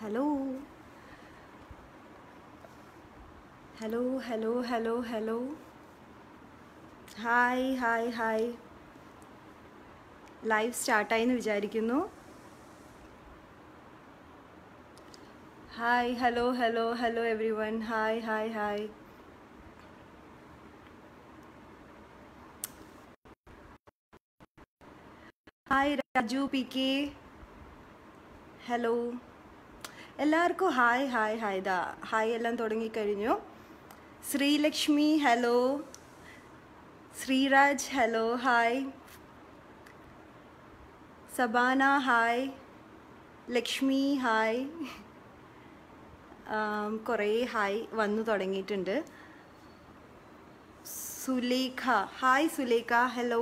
Hello hello hello hello hello hi hi hi live സ്റ്റാർട്ടായി എന്ന് വിചാരിക്കുന്നു hi hello hello hello everyone hi hi hi hi Raju P K hello എല്ലാവർക്കും hi hi hi ദാ hi എല്ലാം തുടങ്ങിക്കഴിഞ്ഞു Sreelakshmi hello Sreeraj hello hi Sabana hi Lakshmi hi കുറേ hi വന്നു തുടങ്ങിയിട്ടുണ്ട് Sulekha hi Sulekha hello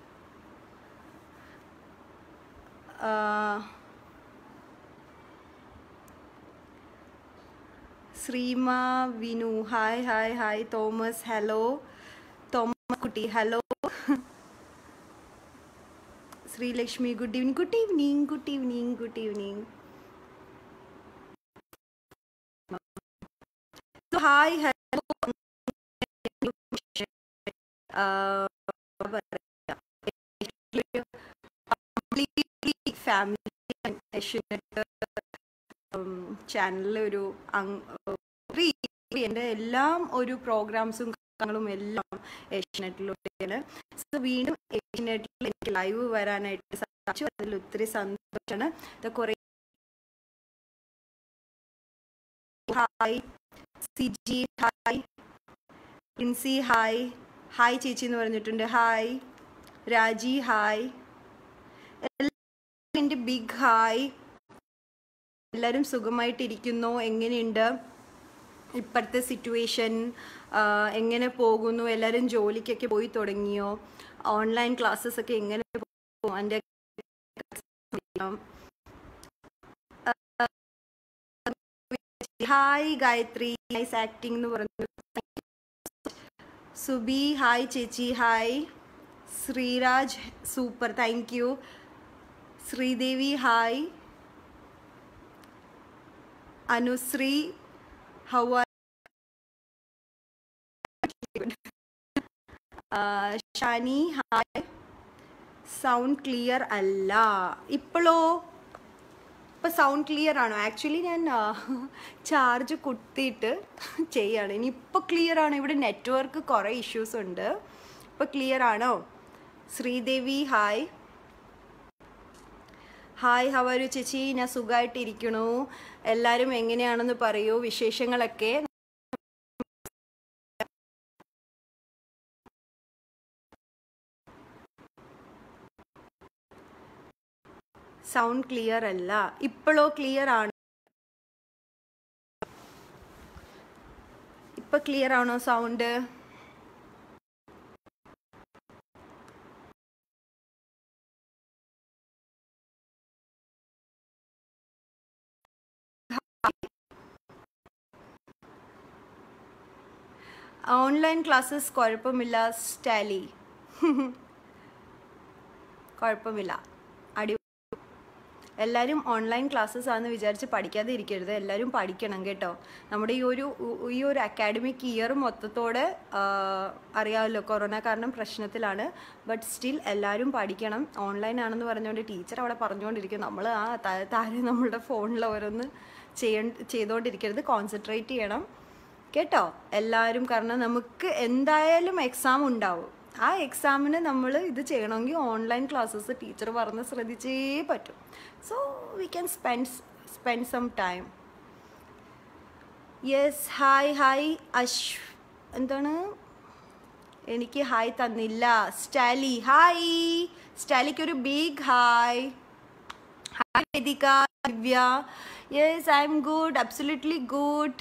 Sreema Vinu hi hi hi Thomas hello Thomas കുട്ടി hello Sreelakshmi good evening good evening good evening good evening hi hello family ചാനലിൽ ഒരു എൻ്റെ എല്ലാം ഒരു പ്രോഗ്രാംസും കാര്യങ്ങളും എല്ലാം ഏഷ്യനെറ്റിലൂടെയാണ് സോ വീണ്ടും ഏഷ്യനെറ്റിൽ എനിക്ക് ലൈവ് വരാനായിട്ട് സാധിച്ചു അതിൽ ഒത്തിരി സന്തോഷമാണ് ഇത് കുറേ hi Siji hi Princy hi hi ചേച്ചി എന്ന് പറഞ്ഞിട്ടുണ്ട് ഹായ് രാജി ഹായ് എൻ്റെ ബിഗ് ഹായ് എല്ലാവരും സുഖമായിട്ടിരിക്കുന്നു എങ്ങനെയുണ്ട് ഇപ്പോഴത്തെ സിറ്റുവേഷൻ എങ്ങനെ പോകുന്നു എല്ലാവരും ജോലിക്കൊക്കെ പോയി തുടങ്ങിയോ ഓൺലൈൻ ക്ലാസ്സസ് ഒക്കെ എങ്ങനെ പോകും എൻ്റെ ഹായ് ഗായത്രി നൈസ് ആക്ടിംഗ് എന്ന് പറഞ്ഞു സുബി ഹായ് ചേച്ചി hi Sreeraj super thank you Sreedevi hi Anusree how Shani hi sound clear അല്ല ഇപ്പോഴോ ഇപ്പം സൗണ്ട് ക്ലിയർ ആണോ ആക്ച്വലി ഞാൻ ചാർജ് കുത്തിയിട്ട് ചെയ്യാണ് ഇനി ഇപ്പോൾ ക്ലിയർ ആണോ ഇവിടെ നെറ്റ്വർക്ക് കുറേ ഇഷ്യൂസ് ഉണ്ട് ഇപ്പോൾ ക്ലിയർ ആണോ ശ്രീദേവി ഹായ് ഹായ് ഹവാരു ചേച്ചി ഞാൻ സുഖമായിട്ടിരിക്കണു എല്ലാവരും എങ്ങനെയാണെന്ന് പറയൂ വിശേഷങ്ങളൊക്കെ സൗണ്ട് ക്ലിയർ അല്ല ഇപ്പോഴോ ക്ലിയർ ആണ് ഇപ്പൊ ക്ലിയർ ആണോ സൗണ്ട് ഓൺലൈൻ ക്ലാസ്സസ് കുഴപ്പമില്ല സ്റ്റാലി കുഴപ്പമില്ല അടി എല്ലാവരും ഓൺലൈൻ ക്ലാസ്സസ് ആണെന്ന് വിചാരിച്ച് പഠിക്കാതെ ഇരിക്കരുത് എല്ലാവരും പഠിക്കണം കേട്ടോ നമ്മുടെ ഈ ഒരു ഈ ഒരു അക്കാഡമിക് ഇയർ മൊത്തത്തോടെ അറിയാമല്ലോ കൊറോണ കാരണം പ്രശ്നത്തിലാണ് ബട്ട് സ്റ്റിൽ എല്ലാവരും പഠിക്കണം ഓൺലൈൻ ആണെന്ന് പറഞ്ഞുകൊണ്ട് ടീച്ചർ അവിടെ പറഞ്ഞുകൊണ്ടിരിക്കും നമ്മൾ ആ താരെ നമ്മളുടെ ഫോണിൽ ഓരോന്ന് ചെയ്യ ചെയ്തുകൊണ്ടിരിക്കരുത് കോൺസെൻട്രേറ്റ് ചെയ്യണം കേട്ടോ എല്ലാവരും കാരണം നമുക്ക് എന്തായാലും എക്സാം ഉണ്ടാവും ആ എക്സാമിന് നമ്മൾ ഇത് ചെയ്യണമെങ്കിൽ ഓൺലൈൻ ക്ലാസ്സസ് ടീച്ചർ പറഞ്ഞ് ശ്രദ്ധിച്ചേ പറ്റും so we can spend spend some time yes hi hi അശ് എന്താണ് എനിക്ക് ഹായ് തന്നില്ല സ്റ്റാലി ഹായ് സ്റ്റാലിക്ക് ഒരു big hi hi Vedika Divya yes I'm good absolutely good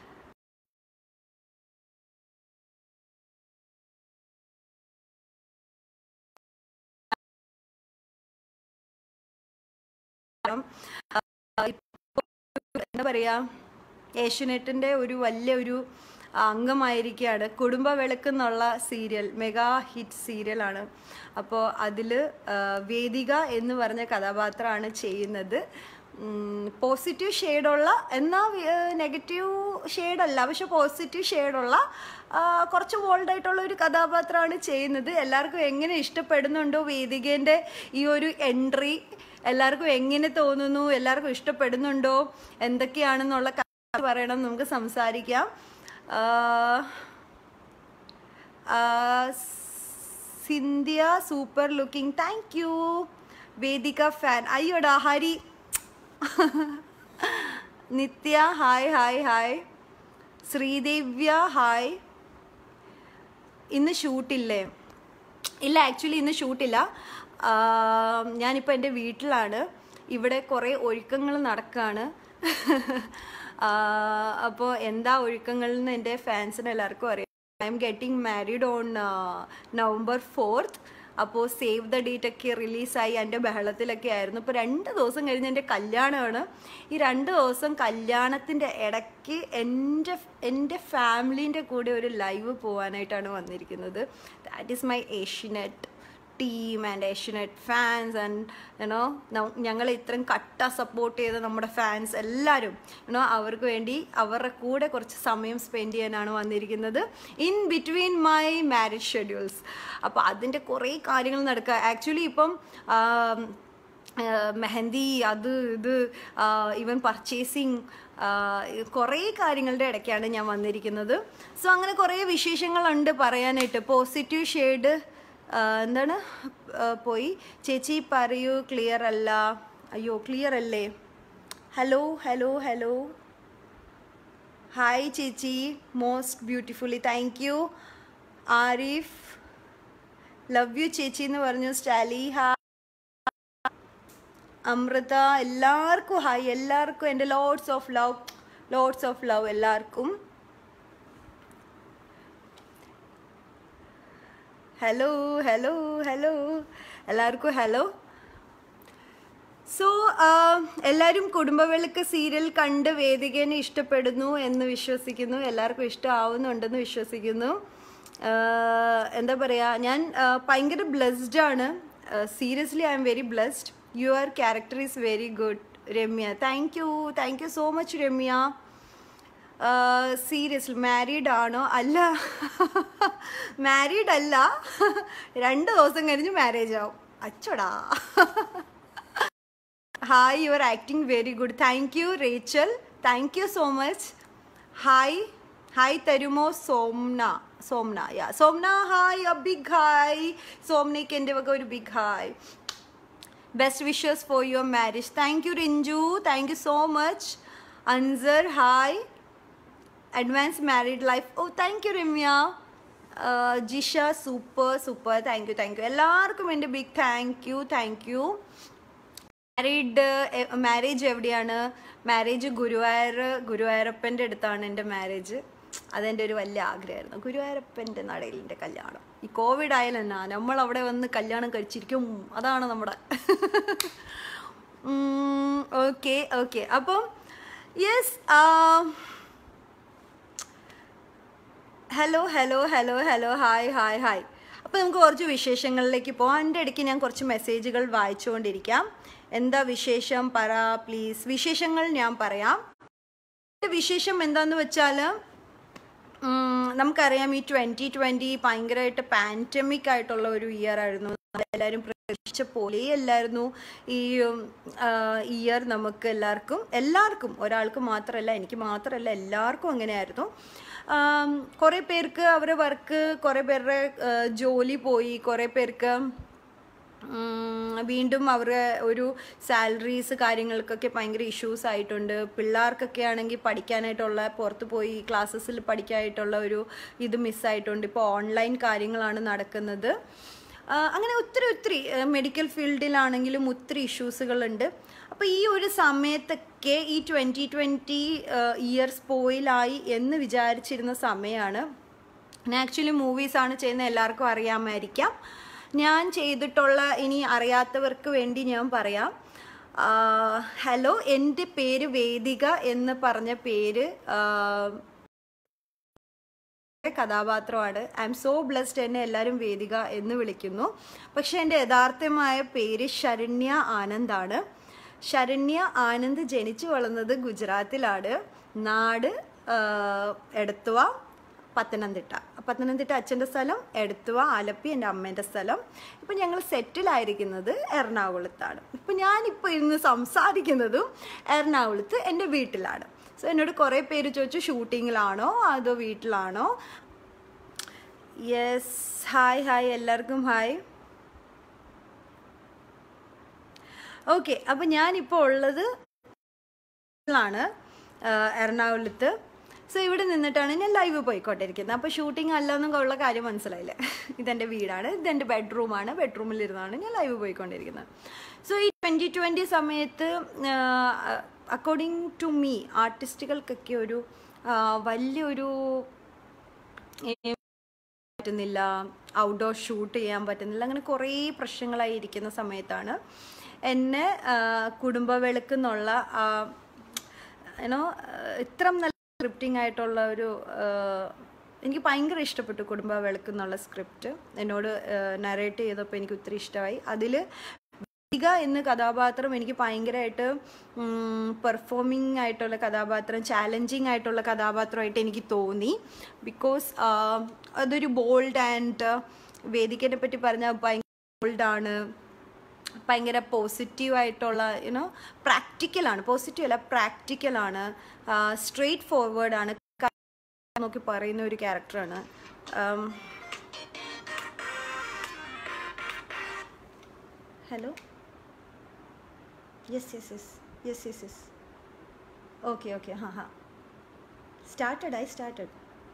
എന്താ പറയാ ഏഷ്യനെറ്റിന്റെ ഒരു വലിയ ഒരു അംഗമായിരിക്കുകയാണ് കുടുംബ വിളക്ക് എന്നുള്ള സീരിയൽ മെഗാ ഹിറ്റ് സീരിയലാണ് അപ്പോൾ അതിൽ വേദിക എന്ന് പറഞ്ഞ കഥാപാത്രമാണ് ചെയ്യുന്നത് പോസിറ്റീവ് ഷെയ്ഡുള്ള എന്നാൽ നെഗറ്റീവ് ഷെയ്ഡല്ല പക്ഷെ പോസിറ്റീവ് ഷെയ്ഡുള്ള കുറച്ച് ബോൾഡായിട്ടുള്ള ഒരു കഥാപാത്രമാണ് ചെയ്യുന്നത് എല്ലാവർക്കും എങ്ങനെ ഇഷ്ടപ്പെടുന്നുണ്ടോ വേദികേൻ്റെ ഈ ഒരു എൻട്രി എല്ലാവർക്കും എങ്ങനെ തോന്നുന്നു എല്ലാവർക്കും ഇഷ്ടപ്പെടുന്നുണ്ടോ എന്തൊക്കെയാണെന്നുള്ള കാര്യം പറയണം നമുക്ക് സംസാരിക്കാം ആ, ആ, Sindhya super looking thank you Vedika fan അയ്യോടാ Hari Nithya hi hi hi Sreedevya hi ഇന്ന് ഷൂട്ടില്ലേ ഇല്ല ആക്ച്വലി ഇന്ന് ഷൂട്ടില്ല ഞാനിപ്പോൾ എൻ്റെ വീട്ടിലാണ് ഇവിടെ കുറേ ഒരുക്കങ്ങൾ നടക്കുകയാണ് അപ്പോൾ എന്താ ഒഴുക്കങ്ങൾ എന്ന് എൻ്റെ ഫാൻസിന് എല്ലാവർക്കും അറിയാം I M getting married on November fourth അപ്പോൾ സേവ് ദ ഡേറ്റ് ഒക്കെ റിലീസായി എൻ്റെ ബഹളത്തിലൊക്കെ ആയിരുന്നു ഇപ്പോൾ രണ്ട് ദിവസം കഴിഞ്ഞ് എൻ്റെ കല്യാണമാണ് ഈ രണ്ട് ദിവസം കല്യാണത്തിൻ്റെ ഇടയ്ക്ക് എൻ്റെ എൻ്റെ ഫാമിലീൻ്റെ കൂടെ ഒരു ലൈവ് പോകാനായിട്ടാണ് വന്നിരിക്കുന്നത് that is my Asianet team and Asianet fans and you know ഞങ്ങളെ ഇത്രയും കട്ട സപ്പോർട്ട് ചെയ്ത നമ്മുടെ ഫാൻസ് എല്ലാവരും യുനോ അവർക്ക് വേണ്ടി അവരുടെ കൂടെ കുറച്ച് സമയം സ്പെൻഡ് ചെയ്യാനാണ് വന്നിരിക്കുന്നത് in between my marriage schedules അപ്പോൾ അതിൻ്റെ കുറേ കാര്യങ്ങൾ നടക്കുക ആക്ച്വലി ഇപ്പം ആം, ആഹ് മെഹന്തി അത് ഇത് ഈവൻ പർച്ചേസിങ് കുറേ കാര്യങ്ങളുടെ ഇടയ്ക്കാണ് ഞാൻ വന്നിരിക്കുന്നത് സോ അങ്ങനെ കുറേ വിശേഷങ്ങളുണ്ട് പറയാനായിട്ട് പോസിറ്റീവ് ഷെയ്ഡ് എന്താണ് ആ, പോയി ചേച്ചി പറയൂ ക്ലിയർ അല്ല അയ്യോ ക്ലിയർ അല്ലേ ഹലോ ഹലോ ഹലോ ഹായ് ചേച്ചി most beautifully thank you Arif love you ചേച്ചി എന്ന് പറഞ്ഞു സ്റ്റാലി ഹായ് അമൃത എല്ലാവർക്കും ഹായ് എല്ലാവർക്കും എൻ്റെ loads of love loads of love എല്ലാവർക്കും ഹലോ ഹലോ ഹലോ എല്ലാവർക്കും ഹലോ സോ എല്ലാവരും കുടുംബവിളക്ക് സീരിയൽ കണ്ട് വേദികനെ ഇഷ്ടപ്പെടുന്നു എന്ന് വിശ്വസിക്കുന്നു എല്ലാവർക്കും ഇഷ്ടമാവുന്നുണ്ടെന്ന് വിശ്വസിക്കുന്നു ആഹ് എന്താ പറയുക ഞാൻ ആഹ് ഭയങ്കര ബ്ലെസ്ഡ് ആണ് seriously I M very blessed your character is very good Ramya thank you thank you so much Ramya seriously married ആണോ അല്ല മാരീഡ് അല്ല രണ്ട് ദിവസം കഴിഞ്ഞ് മാരേജ് ആവും അച്ചോടാ hi you are acting very good thank you Rachel thank you so much hi hi തരുമോ Somna Somna yeah Somna hi a big hi സോംനയ്ക്ക് എൻ്റെ വക ഒരു big hi best wishes for your marriage thank you Rinchu thank you so much Ansar hi advance married life oh thank you Ramya Jisha super super thank you thank you എല്ലാവർക്കും എൻ്റെ big thank you thank you married marriage എവിടെയാണ് marriage Guruvayur ഗുരുവായൂരപ്പൻ്റെ അടുത്താണ് എൻ്റെ marriage അതെൻ്റെ ഒരു വലിയ ആഗ്രഹമായിരുന്നു ഗുരുവായൂരപ്പൻ്റെ നടയിൽ എൻ്റെ കല്യാണം ഈ കോവിഡ് ആയാലും എന്നാ നമ്മൾ അവിടെ വന്ന് കല്യാണം കഴിച്ചിരിക്കും അതാണ് നമ്മുടെ ഓക്കെ ഓക്കെ അപ്പം yes hello hello hello hello hi hi hi അപ്പോൾ നമുക്ക് കുറച്ച് വിശേഷങ്ങളിലേക്ക് പോകാം എൻ്റെ ഇടയ്ക്ക് ഞാൻ കുറച്ച് മെസ്സേജുകൾ വായിച്ചുകൊണ്ടിരിക്കാം എന്താ വിശേഷം പറ പ്ലീസ് വിശേഷങ്ങൾ ഞാൻ പറയാം എൻ്റെ വിശേഷം എന്താന്ന് വെച്ചാൽ നമുക്കറിയാം ഈ ട്വൻറ്റി ട്വൻറ്റി ഭയങ്കരമായിട്ട് പാൻഡമിക് ആയിട്ടുള്ള ഒരു ഇയർ ആയിരുന്നു എല്ലാവരും പ്രതീക്ഷിച്ച പോലെ അല്ലായിരുന്നു ഈ ഇയർ നമുക്ക് എല്ലാവർക്കും എല്ലാവർക്കും ഒരാൾക്ക് മാത്രമല്ല എനിക്ക് മാത്രമല്ല എല്ലാവർക്കും അങ്ങനെയായിരുന്നു കുറേ പേർക്ക് അവരുടെ വർക്ക് കുറേ പേരുടെ ആ, ജോലി പോയി കുറേ പേർക്ക് ഉം, വീണ്ടും അവരുടെ ഒരു സാലറീസ് കാര്യങ്ങൾക്കൊക്കെ ഭയങ്കര ഇഷ്യൂസ് ആയിട്ടുണ്ട് പിള്ളേർക്കൊക്കെ ആണെങ്കിൽ പഠിക്കാനായിട്ടുള്ള പുറത്ത് പോയി ക്ലാസ്സസിൽ പഠിക്കാനായിട്ടുള്ള ഒരു ഇത് മിസ്സായിട്ടുണ്ട് ഇപ്പോൾ ഓൺലൈൻ കാര്യങ്ങളാണ് നടക്കുന്നത് ആ, അങ്ങനെ ഒത്തിരി ഒത്തിരി മെഡിക്കൽ ഫീൽഡിലാണെങ്കിലും ഒത്തിരി ഇഷ്യൂസുകളുണ്ട് അപ്പോൾ ഈ ഒരു സമയത്തൊക്കെ ഈ ട്വൻറ്റി ട്വൻറ്റി ഇയർ സ്പോയിലായി എന്ന് വിചാരിച്ചിരുന്ന സമയമാണ് ഞാൻ ആക്ച്വലി മൂവീസാണ് ചെയ്യുന്നത് എല്ലാവർക്കും അറിയാമായിരിക്കാം ഞാൻ ചെയ്തിട്ടുള്ള ഇനി അറിയാത്തവർക്ക് വേണ്ടി ഞാൻ പറയാം ഹലോ എൻ്റെ പേര് വേദിക എന്ന് പറഞ്ഞ പേര് ആ, കഥാപാത്രമാണ് ഐ എം സോ ബ്ലെസ്ഡ് എന്നെ എല്ലാവരും വേദിക എന്ന് വിളിക്കുന്നു പക്ഷെ എൻ്റെ യഥാർത്ഥമായ പേര് ശരണ്യ ആനന്ദാണ് ശരണ്യ ആനന്ദ് ജനിച്ചു വളർന്നത് ഗുജറാത്തിലാണ് നാട് ആ, എടത്തുവ പത്തനംതിട്ട പത്തനംതിട്ട അച്ഛൻ്റെ സ്ഥലം എടത്തുവ ആലപ്പി എൻ്റെ അമ്മേൻ്റെ സ്ഥലം ഇപ്പം ഞങ്ങൾ സെറ്റിലായിരിക്കുന്നത് എറണാകുളത്താണ് ഇപ്പം ഞാനിപ്പോൾ ഇരുന്ന് സംസാരിക്കുന്നതും എറണാകുളത്ത് എൻ്റെ വീട്ടിലാണ് സോ എന്നോട് കുറേ പേര് ചോദിച്ചു ഷൂട്ടിങ്ങിലാണോ അതോ വീട്ടിലാണോ യെസ് ഹായ് ഹായ് എല്ലാവർക്കും ഹായ് ഓക്കെ അപ്പം ഞാനിപ്പോൾ ഉള്ളത് ാണ് എറണാകുളത്ത് സോ ഇവിടെ നിന്നിട്ടാണ് ഞാൻ ലൈവ് പോയിക്കൊണ്ടിരിക്കുന്നത് അപ്പോൾ ഷൂട്ടിംഗ് അല്ലെന്നും ഉള്ള കാര്യം മനസ്സിലായില്ലേ ഇതെൻ്റെ വീടാണ് ഇതെൻ്റെ ബെഡ്റൂമാണ് ബെഡ്റൂമിലിരുന്നാണ് ഞാൻ ലൈവ് പോയിക്കൊണ്ടിരിക്കുന്നത് സോ ഈ ട്വൻറ്റി ട്വൻറ്റി സമയത്ത് അക്കോർഡിംഗ് ടു മീ ആർട്ടിസ്റ്റുകൾക്കൊക്കെ ഒരു ആ, വലിയൊരു പറ്റുന്നില്ല ഔട്ട്ഡോർ ഷൂട്ട് ചെയ്യാൻ പറ്റുന്നില്ല അങ്ങനെ കുറേ പ്രശ്നങ്ങളായി ഇരിക്കുന്ന സമയത്താണ് എന്നെ ആ, കുടുംബ വെളുക്കെന്നുള്ള യുനോ ഇത്ര നല്ല സ്ക്രിപ്റ്റിംഗ് ആയിട്ടുള്ള ഒരു ആ, എനിക്ക് ഭയങ്കര ഇഷ്ടപ്പെട്ടു കുടുംബ വെളുക്കെന്നുള്ള സ്ക്രിപ്റ്റ് എന്നോട് നറേറ്റ് ചെയ്തപ്പോൾ എനിക്ക് ഒത്തിരി ഇഷ്ടമായി അതിൽ ഇക എന്ന കഥാപാത്രം എനിക്ക് ഭയങ്കരമായിട്ട് പെർഫോമിംഗ് ആയിട്ടുള്ള കഥാപാത്രം ചാലഞ്ചിങ് ആയിട്ടുള്ള കഥാപാത്രമായിട്ട് എനിക്ക് തോന്നി ബിക്കോസ് അതൊരു ബോൾഡ് ആൻഡ് വേദിക്കനെ പറ്റി പറഞ്ഞാൽ ഭയങ്കര ബോൾഡാണ് ഭയങ്കര പോസിറ്റീവ് ആയിട്ടുള്ള യുനോ പ്രാക്ടിക്കലാണ് പോസിറ്റീവ് അല്ല പ്രാക്ടിക്കലാണ് സ്ട്രെയിറ്റ് ഫോർവേഡ് ആണ് നോക്കി പറയുന്ന ഒരു ക്യാരക്ടറാണ് hello yes yes yes yes yes yes okay okay ഹാ ഹാ സ്റ്റാർട്ടഡ് ഐ സ്റ്റാർട്ടഡ്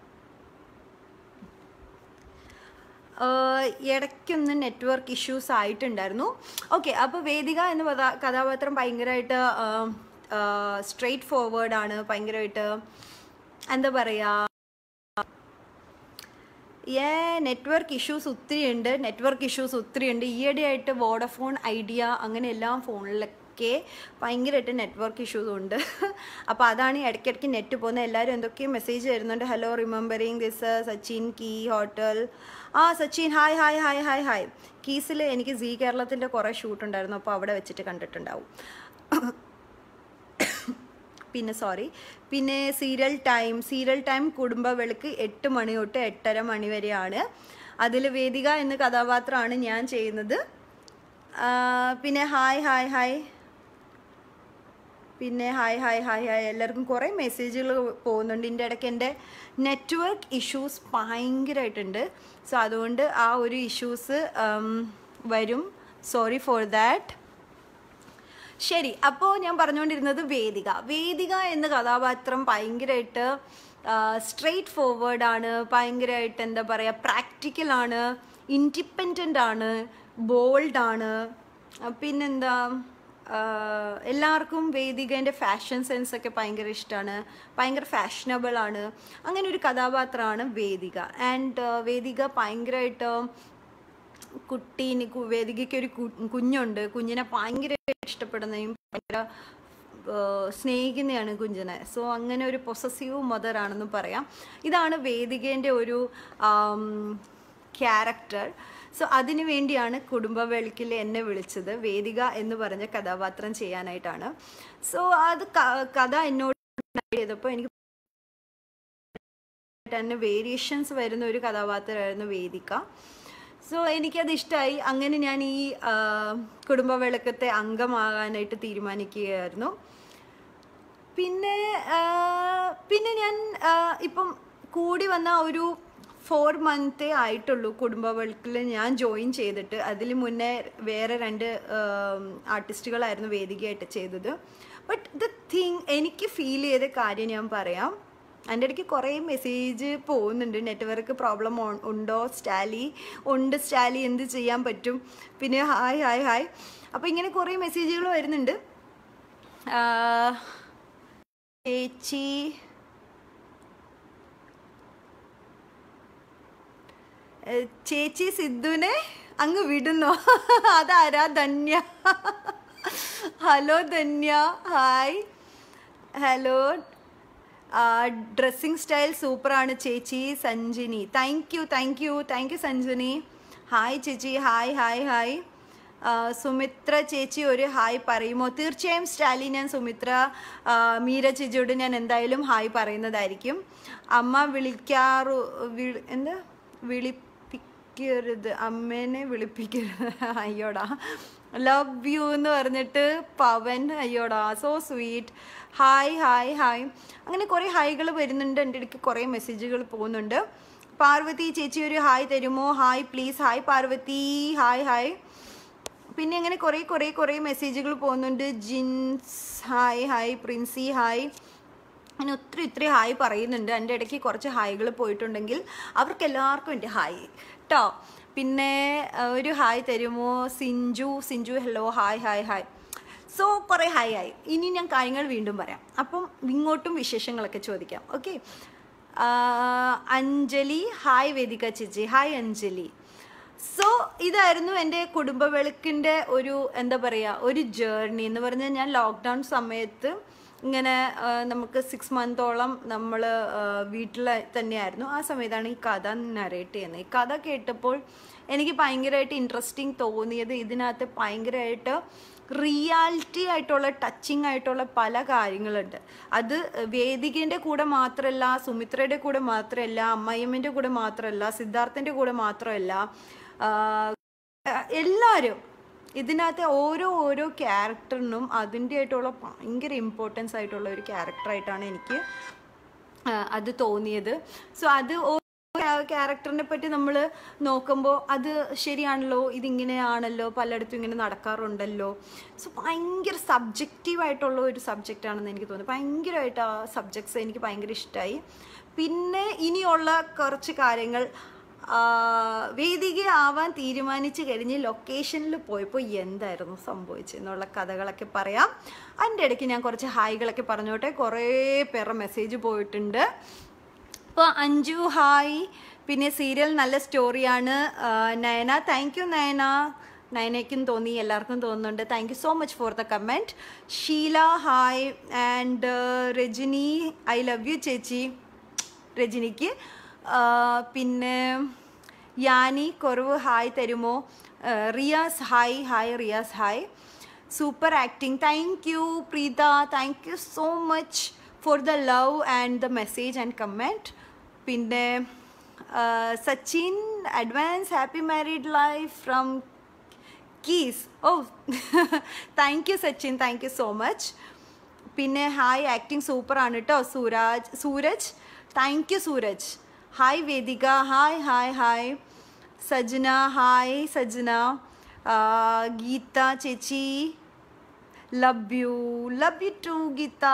ഇടയ്ക്കൊന്ന് നെറ്റ്വർക്ക് ഇഷ്യൂസ് ആയിട്ടുണ്ടായിരുന്നു ഓക്കെ അപ്പോൾ വേദിക എന്ന പദ- കഥാപാത്രം ഭയങ്കരമായിട്ട് സ്ട്രെയിറ്റ് ഫോർവേഡ് ആണ് ഭയങ്കരമായിട്ട് എന്താ പറയുക ഏ നെറ്റ്വർക്ക് ഇഷ്യൂസ് ഒത്തിരി ഉണ്ട് നെറ്റ്വർക്ക് ഇഷ്യൂസ് ഒത്തിരി ഉണ്ട് ഈയിടെയായിട്ട് വോഡഫോൺ ഐഡിയ അങ്ങനെ എല്ലാം ഫോണിലൊക്കെ ഭയങ്കരമായിട്ട് നെറ്റ്വർക്ക് ഇഷ്യൂസ് ഉണ്ട് അപ്പോൾ അതാണ് ഈ ഇടയ്ക്കിടയ്ക്ക് നെറ്റ് പോകുന്നത് എല്ലാവരും എന്തൊക്കെയും മെസ്സേജ് വരുന്നുണ്ട് hello remembering this Sachin Keys hotel ആ Sachin hi hi hi hi hi കീസിൽ എനിക്ക് സീ കേരളത്തിൻ്റെ കുറേ ഷൂട്ട് ഉണ്ടായിരുന്നു അപ്പോൾ അവിടെ വെച്ചിട്ട് കണ്ടിട്ടുണ്ടാവും പിന്നെ സോറി പിന്നെ സീരിയൽ ടൈം സീരിയൽ ടൈം കുടുംബ വെളുക്ക് എട്ട് മണി തൊട്ട് എട്ടര മണി വരെയാണ് അതിൽ വേദിക എന്ന കഥാപാത്രമാണ് ഞാൻ ചെയ്യുന്നത് ആ, പിന്നെ ഹായ് ഹായ് ഹായ് പിന്നെ ഹായ് ഹായ് ഹായ് ഹായ് എല്ലാവർക്കും കുറേ മെസ്സേജുകൾ പോകുന്നുണ്ട് ഇതിൻ്റെ ഇടയ്ക്ക് എൻ്റെ നെറ്റ്വർക്ക് ഇഷ്യൂസ് ഭയങ്കരമായിട്ടുണ്ട് സോ അതുകൊണ്ട് ആ ഒരു ഇഷ്യൂസ് വരും സോറി ഫോർ ദാറ്റ് ശരി അപ്പോൾ ഞാൻ പറഞ്ഞുകൊണ്ടിരുന്നത് വേദിക വേദിക എന്ന കഥാപാത്രം ഭയങ്കരമായിട്ട് സ്ട്രെയിറ്റ് ഫോർവേഡ് ആണ് ഭയങ്കരമായിട്ട് എന്താ പറയുക പ്രാക്ടിക്കലാണ് ഇൻഡിപെൻഡൻ്റ് ആണ് ബോൾഡ് ആണ് ആ, പിന്നെന്താ ആ, എല്ലാവർക്കും വേദികേൻ്റെ ഫാഷൻ സെൻസ് ഒക്കെ ഭയങ്കര ഇഷ്ടമാണ് ഭയങ്കര ഫാഷനബിൾ ആണ് അങ്ങനെ ഒരു കഥാപാത്രമാണ് വേദിക ആൻഡ് വേദിക ഭയങ്കരമായിട്ട് കുട്ടീന് കു- വേദികയ്ക്ക് ഒരു കു- കുഞ്ഞുണ്ട് കുഞ്ഞിനെ ഭയങ്കര ഇഷ്ടപ്പെടുന്നതും ഭയങ്കര ആ, സ്നേഹിക്കുന്നതാണ് കുഞ്ഞിനെ സോ അങ്ങനെ ഒരു പൊസസീവ് മദർ ആണെന്ന് പറയാം ഇതാണ് വേദികേൻ്റെ ഒരു ക്യാരക്ടർ സോ അതിനു വേണ്ടിയാണ് കുടുംബ വെളുക്കിൽ എന്നെ വിളിച്ചത് വേദിക എന്ന് പറഞ്ഞ കഥാപാത്രം ചെയ്യാനായിട്ടാണ് സോ അത് ക- കഥ എന്നോട് ചെയ്തപ്പോൾ എനിക്ക് തന്നെ വേരിയേഷൻസ് വരുന്ന ഒരു കഥാപാത്രമായിരുന്നു വേദിക സോ എനിക്കത് ഇഷ്ടമായി അങ്ങനെ ഞാൻ ഈ ആ, കുടുംബ വിളക്കത്തെ അംഗമാകാനായിട്ട് തീരുമാനിക്കുകയായിരുന്നു പിന്നെ ആ, പിന്നെ ഞാൻ ആ, ഇപ്പം കൂടി വന്ന ഒരു ഫോർ മന്തേ ആയിട്ടുള്ളൂ കുടുംബ വിളക്കിൽ ഞാൻ ജോയിൻ ചെയ്തിട്ട് അതിൽ മുന്നേ വേറെ രണ്ട് ആർട്ടിസ്റ്റുകളായിരുന്നു വേദികയായിട്ട് ചെയ്തത് ബട്ട് ദ തിങ് എനിക്ക് ഫീൽ ചെയ്ത കാര്യം ഞാൻ പറയാം എൻ്റെ ഇടയ്ക്ക് കുറേ മെസ്സേജ് പോകുന്നുണ്ട് നെറ്റ്വർക്ക് പ്രോബ്ലം ഉണ്ടോ സ്റ്റാലി ഉണ്ട് സ്റ്റാലി എന്ത് ചെയ്യാൻ പറ്റും പിന്നെ ഹായ് ഹായ് ഹായ് അപ്പോൾ ഇങ്ങനെ കുറേ മെസ്സേജുകൾ വരുന്നുണ്ട് ആ, ചേച്ചി ഏ, ചേച്ചി സിദ്ധുവിനെ അങ്ങ് വിടുന്നോ അതാരാ Dhanya hello Dhanya hi hello dressing style സൂപ്പറാണ് ചേച്ചി Sanjini thank you thank you thank you Sanjini hi ചേച്ചി ഹായ് ഹായ് ഹായ് ആ, സുമിത്ര ചേച്ചി ഒരു ഹായ് പറയുമോ തീർച്ചയായും സ്റ്റാലി ഞാൻ സുമിത്ര ആ, മീര ചേച്ചിയോട് ഞാൻ എന്തായാലും ഹായ് പറയുന്നതായിരിക്കും അമ്മ വിളിക്കാറു വി- എന്താ വിളിപ്പിക്കരുത് അമ്മേനെ വിളിപ്പിക്കരുത് അയ്യോടാ ലവ് യു എന്ന് പറഞ്ഞിട്ട് പവൻ അയ്യോടാ so sweet hi hi hi അങ്ങനെ കുറേ ഹായ്കൾ വരുന്നുണ്ട് എൻ്റെ ഇടയ്ക്ക് കുറേ മെസ്സേജുകൾ പോകുന്നുണ്ട് പാർവതി ചേച്ചി ഒരു ഹായ് തരുമോ hi please hi Parvathy hi hi പിന്നെ അങ്ങനെ കുറേ കുറേ കുറേ മെസ്സേജുകൾ പോകുന്നുണ്ട് Jins hi hi Princy hi അങ്ങനെ ഒത്തിരി ഒത്തിരി ഹായ് പറയുന്നുണ്ട് എൻ്റെ ഇടയ്ക്ക് കുറച്ച് ഹായ്കൾ പോയിട്ടുണ്ടെങ്കിൽ അവർക്ക് എല്ലാവർക്കും എൻ്റെ ഹായ് കേട്ടോ പിന്നെ ആ, ഒരു ഹായ് തരുമോ Sinchu Sinchu hello hi hi hi so കുറേ ഹായ് ആയി ഇനി ഞാൻ കാര്യങ്ങൾ വീണ്ടും പറയാം അപ്പം ഇങ്ങോട്ടും വിശേഷങ്ങളൊക്കെ ചോദിക്കാം ഓക്കെ അഞ്ജലി ഹായ് വേദിക ചേച്ചി ഹായ് അഞ്ജലി സോ ഇതായിരുന്നു എൻ്റെ കുടുംബവിളക്കിൻ്റെ ഒരു എന്താ പറയുക ഒരു ജേർണി എന്ന് പറഞ്ഞാൽ ഞാൻ ലോക്ക്ഡൗൺ സമയത്ത് ഇങ്ങനെ ആ, നമുക്ക് സിക്സ് മന്തോളം നമ്മൾ വീട്ടിൽ തന്നെയായിരുന്നു ആ സമയത്താണ് ഈ കഥ നരേറ്റ് ചെയ്യുന്നത് ഈ കഥ കേട്ടപ്പോൾ എനിക്ക് ഭയങ്കരമായിട്ട് ഇൻട്രസ്റ്റിംഗ് തോന്നിയത് ഇതിനകത്ത് ഭയങ്കരമായിട്ട് റിയാലിറ്റി ആയിട്ടുള്ള ടച്ചിങ് ആയിട്ടുള്ള പല കാര്യങ്ങളുണ്ട് അത് വേദികേൻ്റെ കൂടെ മാത്രമല്ല സുമിത്രയുടെ കൂടെ മാത്രമല്ല അമ്മയമ്മൻ്റെ കൂടെ മാത്രമല്ല സിദ്ധാർത്ഥൻ്റെ കൂടെ മാത്രമല്ല ആ, എല്ലാവരും ഇതിനകത്തെ ഓരോ ഓരോ ക്യാരക്ടറിനും അതിൻ്റെ ആയിട്ടുള്ള ഭയങ്കര ഇമ്പോർട്ടൻസ് ആയിട്ടുള്ള ഒരു ക്യാരക്ടറായിട്ടാണ് എനിക്ക് ആ, അത് തോന്നിയത് സോ അത് ഓരോ ക്യാരക്ടറിനെ പറ്റി നമ്മൾ നോക്കുമ്പോൾ അത് ശരിയാണല്ലോ ഇതിങ്ങനെയാണല്ലോ പലയിടത്തും ഇങ്ങനെ നടക്കാറുണ്ടല്ലോ സോ ഭയങ്കര സബ്ജക്റ്റീവ് ആയിട്ടുള്ള ഒരു സബ്ജക്റ്റാണെന്ന് എനിക്ക് തോന്നി ഭയങ്കരമായിട്ട് ആ സബ്ജക്ട്സ് എനിക്ക് ഭയങ്കര ഇഷ്ടമായി പിന്നെ ഇനിയുള്ള കുറച്ച് കാര്യങ്ങൾ ആ, വേദിക ആവാൻ തീരുമാനിച്ചു കഴിഞ്ഞ് ലൊക്കേഷനിൽ പോയപ്പോൾ എന്തായിരുന്നു സംഭവിച്ചതെന്നുള്ള കഥകളൊക്കെ പറയാം അതിൻ്റെ ഇടയ്ക്ക് ഞാൻ കുറച്ച് ഹായ്കളൊക്കെ പറഞ്ഞോട്ടെ കുറേ പേരുടെ മെസ്സേജ് പോയിട്ടുണ്ട് ഇപ്പോൾ അഞ്ജു ഹായ് പിന്നെ സീരിയൽ നല്ല സ്റ്റോറിയാണ് ആ, നയന താങ്ക് യു നയന നയനയ്ക്കും തോന്നി എല്ലാവർക്കും തോന്നുന്നുണ്ട് thank you so much for the comment Sheela hi and Rajani I love you ചേച്ചി രജനിക്ക് ആ, പിന്നെ യാനി കുറവ് ഹായ് തരുമോ ആ, Riyas hi hi Riyas hi super acting thank you Preetha thank you so much for the love and the message and comment പിന്നെ ആ, Sachin advance happy married life from Keys oh thank you Sachin thank you so much പിന്നെ hi acting സൂപ്പറാണ് കേട്ടോ Sooraj Sooraj thank you Sooraj hi Vedika hi hi hi Sajna hi Sajna ആ, ഗീത ചേച്ചി love you love you to Geetha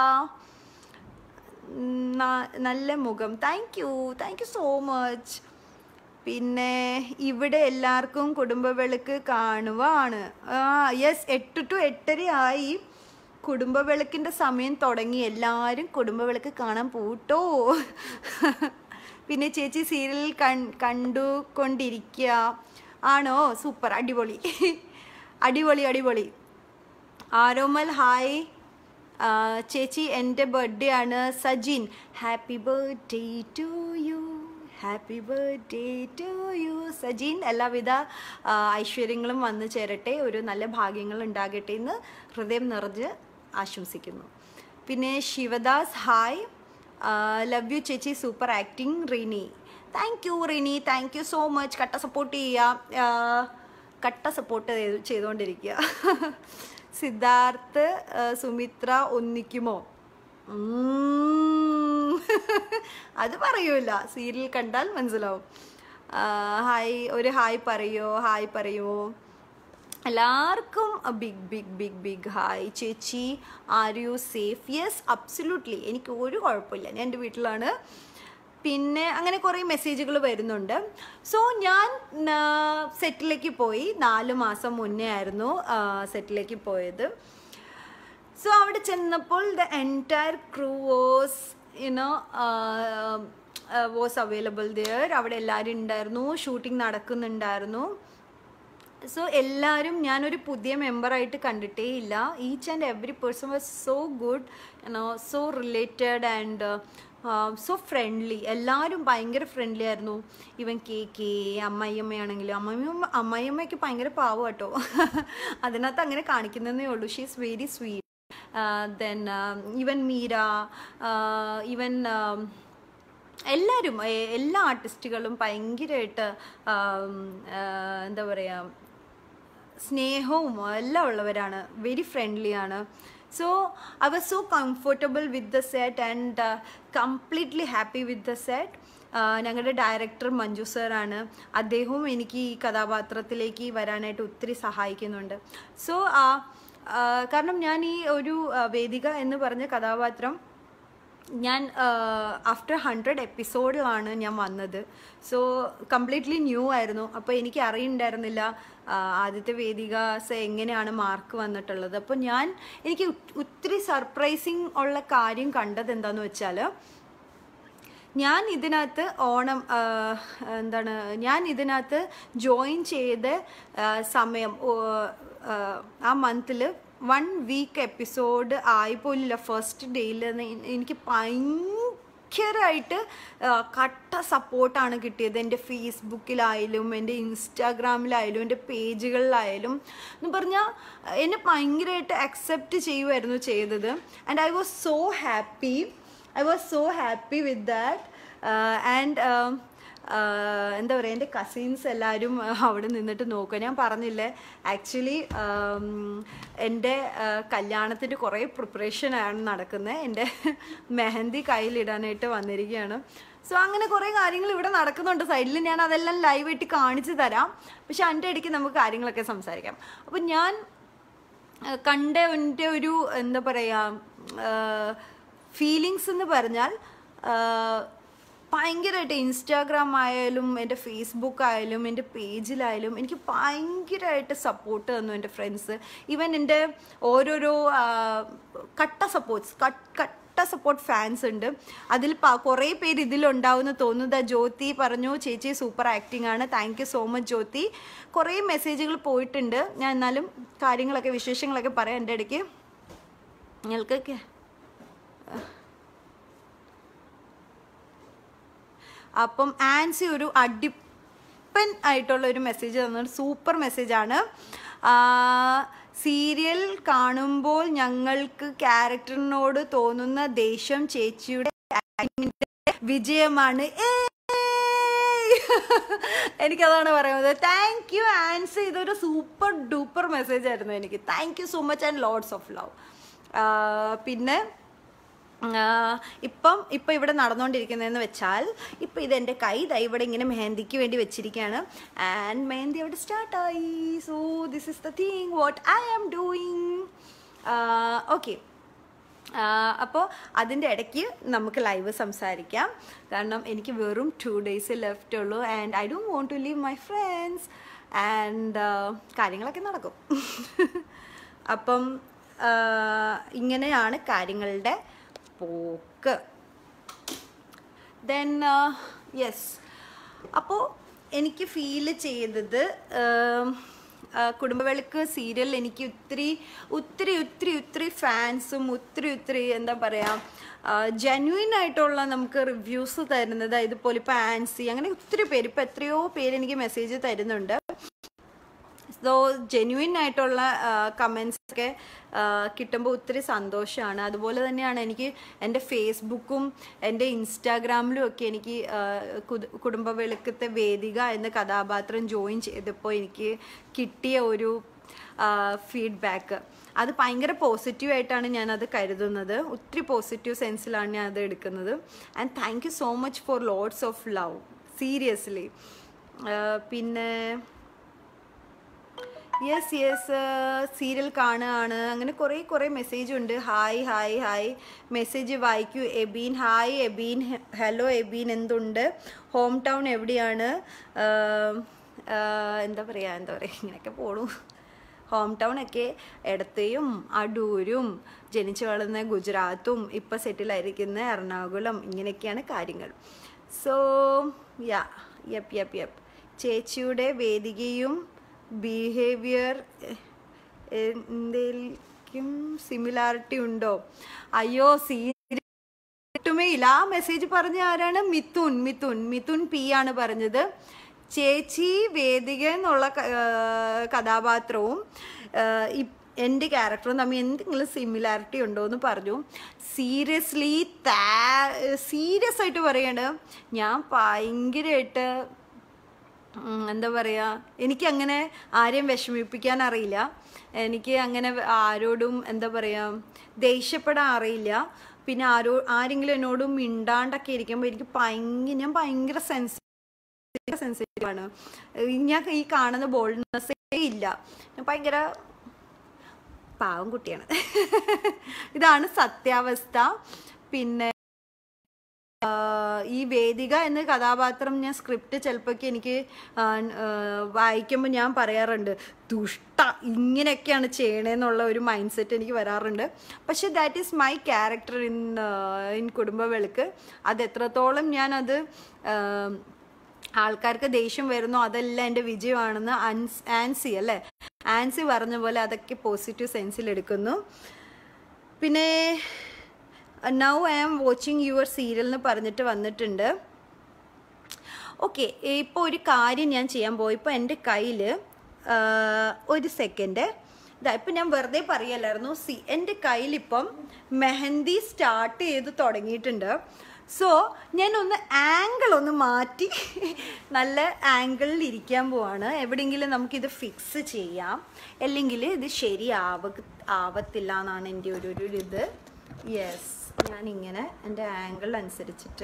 ന- നല്ല മുഖം thank you thank you so much പിന്നെ ഇവിടെ എല്ലാവർക്കും കുടുംബവിളക്ക് കാണുവാണ് ആ യെസ് എട്ട് ടു എട്ടര ആയി കുടുംബവിളക്കിൻ്റെ സമയം തുടങ്ങി എല്ലാവരും കുടുംബവിളക്ക് കാണാൻ പോട്ടോ പിന്നെ ചേച്ചി സീരിയൽ കൺ കണ്ടുകൊണ്ടിരിക്കുക ആണോ സൂപ്പർ അടിപൊളി അടിപൊളി അടിപൊളി ആരോമൽ ഹായ് ആ, ചേച്ചി എൻ്റെ ബർത്ത്ഡേ ആണ് Sajin happy birthday to you happy birthday to you Sajin എല്ലാവിധ ആ, ഐശ്വര്യങ്ങളും വന്നു ചേരട്ടെ ഒരു നല്ല ഭാഗ്യങ്ങൾ ഉണ്ടാകട്ടെ എന്ന് ഹൃദയം നിറഞ്ഞ് ആശംസിക്കുന്നു പിന്നെ ശിവദാസ് ഹായ് ലവ് യു ചേച്ചി super acting Rini thank you Rini thank you so much കട്ട സപ്പോർട്ട് ചെയ്യുക ആ, കട്ട സപ്പോർട്ട് ചെയ്തുകൊണ്ടിരിക്കുക സിദ്ധാർത്ഥ് ആ, സുമിത്ര ഒന്നിക്കുമോ ഉം. അത് പറയൂല സീരിയൽ കണ്ടാൽ മനസ്സിലാവും ആ, ഹായ് ഒരു ഹായ് പറയോ ഹായ് പറയുമോ എല്ലാവർക്കും big big big big hi ചേച്ചി are you safe yes absolutely എനിക്ക് ഒരു കുഴപ്പമില്ല ഞാൻ എൻ്റെ വീട്ടിലാണ് പിന്നെ അങ്ങനെ കുറേ മെസ്സേജുകൾ വരുന്നുണ്ട് സോ ഞാൻ സെറ്റിലേക്ക് പോയി നാല് മാസം മുന്നേ ആയിരുന്നു സെറ്റിലേക്ക് പോയത് സോ അവിടെ ചെന്നപ്പോൾ the entire crew was you know was available there അവിടെ എല്ലാവരും ഉണ്ടായിരുന്നു ഷൂട്ടിംഗ് നടക്കുന്നുണ്ടായിരുന്നു സോ എല്ലാവരും ഞാനൊരു പുതിയ മെമ്പറായിട്ട് കണ്ടിട്ടേ ഇല്ല each and every person was so good you know so related and so friendly എല്ലാവരും ഭയങ്കര ഫ്രണ്ട്ലി ആയിരുന്നു ഇവൻ കെ കെ അമ്മായിയമ്മയാണെങ്കിലും അമ്മായിയമ്മ അമ്മായിയമ്മയ്ക്ക് ഭയങ്കര പാവം കേട്ടോ അതിനകത്ത് അങ്ങനെ കാണിക്കുന്നതേ ഉള്ളൂ she is very sweet then even Meera ഇവൻ എല്ലാവരും എ- എല്ലാ ആർട്ടിസ്റ്റുകളും ഭയങ്കരമായിട്ട് ആം, ആ, എന്താ പറയുക സ്നേഹവും എല്ലാം ഉള്ളവരാണ് വെരി ഫ്രണ്ട്ലി ആണ് so I was so comfortable with the set and completely happy with the set ഞങ്ങളുടെ ഡയറക്ടർ മഞ്ജു സാറാണ് അദ്ദേഹവും എനിക്ക് ഈ കഥാപാത്രത്തിലേക്ക് വരാനായിട്ട് ഒത്തിരി സഹായിക്കുന്നുണ്ട് സോ കാരണം ഞാൻ ഈ ഒരു ആ, വേദിക എന്ന് പറഞ്ഞ കഥാപാത്രം ഞാൻ ആഫ്റ്റർ ഹൺഡ്രഡ് എപ്പിസോഡിലാണ് ഞാൻ വന്നത് സോ കംപ്ലീറ്റ്ലി ന്യൂ ആയിരുന്നു അപ്പോൾ എനിക്ക് അറിയണ്ടായിരുന്നില്ല ആ, ആദ്യത്തെ വേദികാസ എങ്ങനെയാണ് മാർക്ക് വന്നിട്ടുള്ളത് അപ്പോൾ ഞാൻ എനിക്ക് ഒ- ഒത്തിരി സർപ്രൈസിങ് ഉള്ള കാര്യം കണ്ടത് എന്താണെന്ന് വെച്ചാൽ ഞാൻ ഇതിനകത്ത് ഓണം ആ, എന്താണ് ഞാൻ ഇതിനകത്ത് ജോയിൻ ചെയ്ത ആ, സമയം ഓ, ആ, ആ മന്തിൽ വൺ വീക്ക് എപ്പിസോഡ് ആയിപ്പോലില്ല ഫസ്റ്റ് ഡേയിൽ എനിക്ക് ഭയങ്കരമായിട്ട് ആ, കട്ട സപ്പോർട്ടാണ് കിട്ടിയത് എൻ്റെ ഫേസ്ബുക്കിലായാലും എൻ്റെ ഇൻസ്റ്റാഗ്രാമിലായാലും എൻ്റെ പേജുകളിലായാലും എന്ന് പറഞ്ഞാൽ എന്നെ ഭയങ്കരമായിട്ട് അക്സെപ്റ്റ് ചെയ്യുമായിരുന്നു ചെയ്തത് and I was so happy I was so happy with that and എന്താ പറയുക എൻ്റെ കസിൻസ് എല്ലാവരും അവിടെ നിന്നിട്ട് നോക്കുക ഞാൻ പറഞ്ഞില്ലേ ആക്ച്വലി എൻ്റെ കല്യാണത്തിൻ്റെ കുറേ പ്രിപ്പറേഷനാണ് നടക്കുന്നത് എൻ്റെ മെഹന്തി കയ്യിലിടാനായിട്ട് വന്നിരിക്കുകയാണ് സോ അങ്ങനെ കുറേ കാര്യങ്ങൾ ഇവിടെ നടക്കുന്നുണ്ട് സൈഡിൽ ഞാൻ അതെല്ലാം ലൈവായിട്ട് കാണിച്ചു തരാം പക്ഷെ അതിൻ്റെ ഇടയ്ക്ക് നമുക്ക് കാര്യങ്ങളൊക്കെ സംസാരിക്കാം അപ്പം ഞാൻ ആ, കണ്ട എൻ്റെ ഒരു എന്താ പറയുക ഫീലിങ്സ് എന്ന് പറഞ്ഞാൽ ആ, ഭയങ്കരമായിട്ട് ഇൻസ്റ്റാഗ്രാം ആയാലും എൻ്റെ ഫേസ്ബുക്ക് ആയാലും എൻ്റെ പേജിലായാലും എനിക്ക് ഭയങ്കരമായിട്ട് സപ്പോർട്ട് തന്നു എൻ്റെ ഫ്രണ്ട്സ് ഈവൻ എൻ്റെ ഓരോരോ ആ, കട്ട സപ്പോർട്ട്സ് കട്ട സപ്പോർട്ട് ഫാൻസ് ഉണ്ട് അതിൽ പ- കുറേ പേര് ഇതിലുണ്ടാവുമെന്ന് തോന്നുന്നത് ജ്യോതി പറഞ്ഞു ചേച്ചി സൂപ്പർ ആക്ടിംഗ് ആണ് thank you so much Jyothi കുറേ മെസ്സേജുകൾ പോയിട്ടുണ്ട് ഞാൻ എന്നാലും കാര്യങ്ങളൊക്കെ വിശേഷങ്ങളൊക്കെ പറയാം എൻ്റെ ഇടയ്ക്ക് നിങ്ങൾക്ക് കേ- അപ്പം ആൻസി ഒരു അടിപ്പൻ ആയിട്ടുള്ള ഒരു മെസ്സേജ് തന്നത് സൂപ്പർ മെസ്സേജാണ് സീരിയൽ കാണുമ്പോൾ ഞങ്ങൾക്ക് ക്യാരക്ടറിനോട് തോന്നുന്ന ദേഷ്യം ചേച്ചിയുടെ actingന്റെ വിജയമാണ് ഏയ്! എനിക്കതാണ് പറയുന്നത് താങ്ക് യു ആൻസി ഇതൊരു സൂപ്പർ ഡൂപ്പർ മെസ്സേജ് ആയിരുന്നു എനിക്ക് thank you so much and loads of love പിന്നെ ആഹ് ഇപ്പം ഇപ്പം ഇവിടെ നടന്നുകൊണ്ടിരിക്കുന്നതെന്ന് വെച്ചാൽ ഇപ്പം ഇതെൻ്റെ കൈ ദാ ഇവിടെ ഇങ്ങനെ മെഹന്തിക്ക് വേണ്ടി വെച്ചിരിക്കുകയാണ് ആൻഡ് മെഹന്തി അവിടെ സ്റ്റാർട്ടായി so this is the thing what I am doing okay അപ്പോൾ അതിൻ്റെ ഇടയ്ക്ക് നമുക്ക് ലൈവ് സംസാരിക്കാം കാരണം എനിക്ക് വെറും ടു ഡേയ്സ് ലെഫ്റ്റ് ഉള്ളൂ and I don't want to leave my friends and കാര്യങ്ങളൊക്കെ നടക്കും അപ്പം ആ, ഇങ്ങനെയാണ് കാര്യങ്ങളുടെ പോക്ക് ദെൻ യെസ് അപ്പോൾ എനിക്ക് ഫീല് ചെയ്തത് ഉം, ആ, കുടുംബവിളക്ക് സീരിയൽ എനിക്ക് ഒത്തിരി ഒത്തിരി ഒത്തിരി ഒത്തിരി ഫാൻസും ഒത്തിരി ഒത്തിരി എന്താ പറയുക ജെന്യൂൻ ആയിട്ടുള്ള നമുക്ക് റിവ്യൂസ് തരുന്നത് ഇതുപോലെ ഇപ്പോൾ ആൻസി അങ്ങനെ ഒത്തിരി പേര് ഇപ്പോൾ എത്രയോ പേര് എനിക്ക് മെസ്സേജ് തരുന്നുണ്ട് സോ ജെന്യൂൻ ആയിട്ടുള്ള കമൻസ് ഒക്കെ കിട്ടുമ്പോൾ ഒത്തിരി സന്തോഷമാണ് അതുപോലെ തന്നെയാണ് എനിക്ക് എൻ്റെ ഫേസ്ബുക്കും എൻ്റെ ഇൻസ്റ്റാഗ്രാമിലും ഒക്കെ എനിക്ക് ആ, കുത്- കുടുംബ വെളുക്കത്തെ വേദിക എന്ന കഥാപാത്രം ജോയിൻ ചെയ്തപ്പോൾ എനിക്ക് കിട്ടിയ ഒരു ഫീഡ്ബാക്ക് അത് ഭയങ്കര പോസിറ്റീവ് ആയിട്ടാണ് ഞാനത് കരുതുന്നത് ഒത്തിരി പോസിറ്റീവ് സെൻസിലാണ് ഞാൻ അത് എടുക്കുന്നത് and thank you so much for loads of love seriously പിന്നെ യെസ് യെസ് സീരിയൽ കാണുകയാണ് അങ്ങനെ കുറേ കുറേ മെസ്സേജ് ഉണ്ട് ഹായ് ഹായ് ഹായ് മെസ്സേജ് വായിക്കൂ എബീൻ ഹായ് എബീൻ ഹലോ എബീൻ എന്തുണ്ട് ഹോം ടൗൺ എവിടെയാണ് ആഹ്, ആഹ്, എന്താ പറയുക എന്താ പറയുക ഇങ്ങനെയൊക്കെ പോണു ഹോം ടൗൺ ഒക്കെ എടത്തെയും അടൂരും ജനിച്ചു വളർന്ന ഗുജറാത്തും ഇപ്പം സെറ്റിലായിരിക്കുന്ന എറണാകുളം ഇങ്ങനെയൊക്കെയാണ് കാര്യങ്ങൾ so yeah yup yup yup ചേച്ചിയുടെ വേദികയും ബിഹേവിയർ എന്തെങ്കിലും സിമിലാരിറ്റി ഉണ്ടോ അയ്യോ സീരിയൽ ഒട്ടുമേ ഇല്ല കിട്ടിയില്ല ആ മെസ്സേജ് പറഞ്ഞ ആരാണ് മിഥുൻ മിഥുൻ മിഥുൻ പി ആണ് പറഞ്ഞത് ചേച്ചി വേദിക എന്നുള്ള ക- ആ, കഥാപാത്രവും ആ, ഇ- എൻ്റെ ക്യാരക്ടറും തമ്മിൽ എന്തെങ്കിലും സിമിലാരിറ്റി ഉണ്ടോ എന്ന് പറഞ്ഞു സീരിയസ്ലി സീരിയസ് ആയിട്ട് പറയണ ഞാൻ ഭയങ്കരമായിട്ട് ഉം, എന്താ പറയുക എനിക്കങ്ങനെ ആരെയും വിഷമിപ്പിക്കാൻ അറിയില്ല എനിക്ക് അങ്ങനെ ആരോടും എന്താ പറയുക ദേഷ്യപ്പെടാൻ അറിയില്ല പിന്നെ ആരോ ആരെങ്കിലും എന്നോട് മിണ്ടാണ്ടൊക്കെ ഇരിക്കുമ്പോൾ എനിക്ക് ഭയങ്കര ഞാൻ ഭയങ്കര സെൻസിറ്റീവ് സെൻസിറ്റീവ് ആണ് ഞാൻ ഈ കാണുന്ന ബോൾഡ്നെസ്സേ ഇല്ല ഞാൻ ഭയങ്കര പാവം കുട്ടിയാണ് ഇതാണ് സത്യാവസ്ഥ പിന്നെ ആഹ് ഈ വേദിക എന്ന കഥാപാത്രം ഞാൻ സ്ക്രിപ്റ്റ് ചിലപ്പോഴൊക്കെ എനിക്ക് വായിക്കുമ്പോൾ ഞാൻ പറയാറുണ്ട് ദുഷ്ട ഇങ്ങനെയൊക്കെയാണ് ചെയ്യണേന്നുള്ള ഒരു മൈൻഡ് സെറ്റ് എനിക്ക് വരാറുണ്ട് പക്ഷെ that is my character in in Kudumbavilakku അത് എത്രത്തോളം ഞാനത് ആഹ് ആൾക്കാർക്ക് ദേഷ്യം വരുന്നു അതെല്ലാം എൻ്റെ വിജയമാണെന്ന് അൻസ് ആൻസി അല്ലേ ആൻസി പറഞ്ഞ പോലെ അതൊക്കെ പോസിറ്റീവ് സെൻസിൽ എടുക്കുന്നു പിന്നെ now I am watching your serial എന്ന് പറഞ്ഞിട്ട് വന്നിട്ടുണ്ട് ഓക്കെ ഇപ്പോൾ ഒരു കാര്യം ഞാൻ ചെയ്യാൻ പോയി ഇപ്പോൾ എൻ്റെ കയ്യിൽ ഒരു സെക്കൻഡ് ഇതാ ഇപ്പം ഞാൻ വെറുതെ പറയല്ലായിരുന്നു സി എൻ്റെ കയ്യിലിപ്പം മെഹന്തി സ്റ്റാർട്ട് ചെയ്ത് തുടങ്ങിയിട്ടുണ്ട് സോ ഞാനൊന്ന് ആംഗിൾ ഒന്ന് മാറ്റി നല്ല ആംഗിളിൽ ഇരിക്കാൻ പോവാണ് എവിടെയെങ്കിലും നമുക്കിത് ഫിക്സ് ചെയ്യാം അല്ലെങ്കിൽ ഇത് ശരിയാവ ആവത്തില്ല എന്നാണ് എൻ്റെ ഒരു ഒരു ഇത് യെസ് ഞാനിങ്ങനെ എൻ്റെ ആംഗിൾ അനുസരിച്ചിട്ട്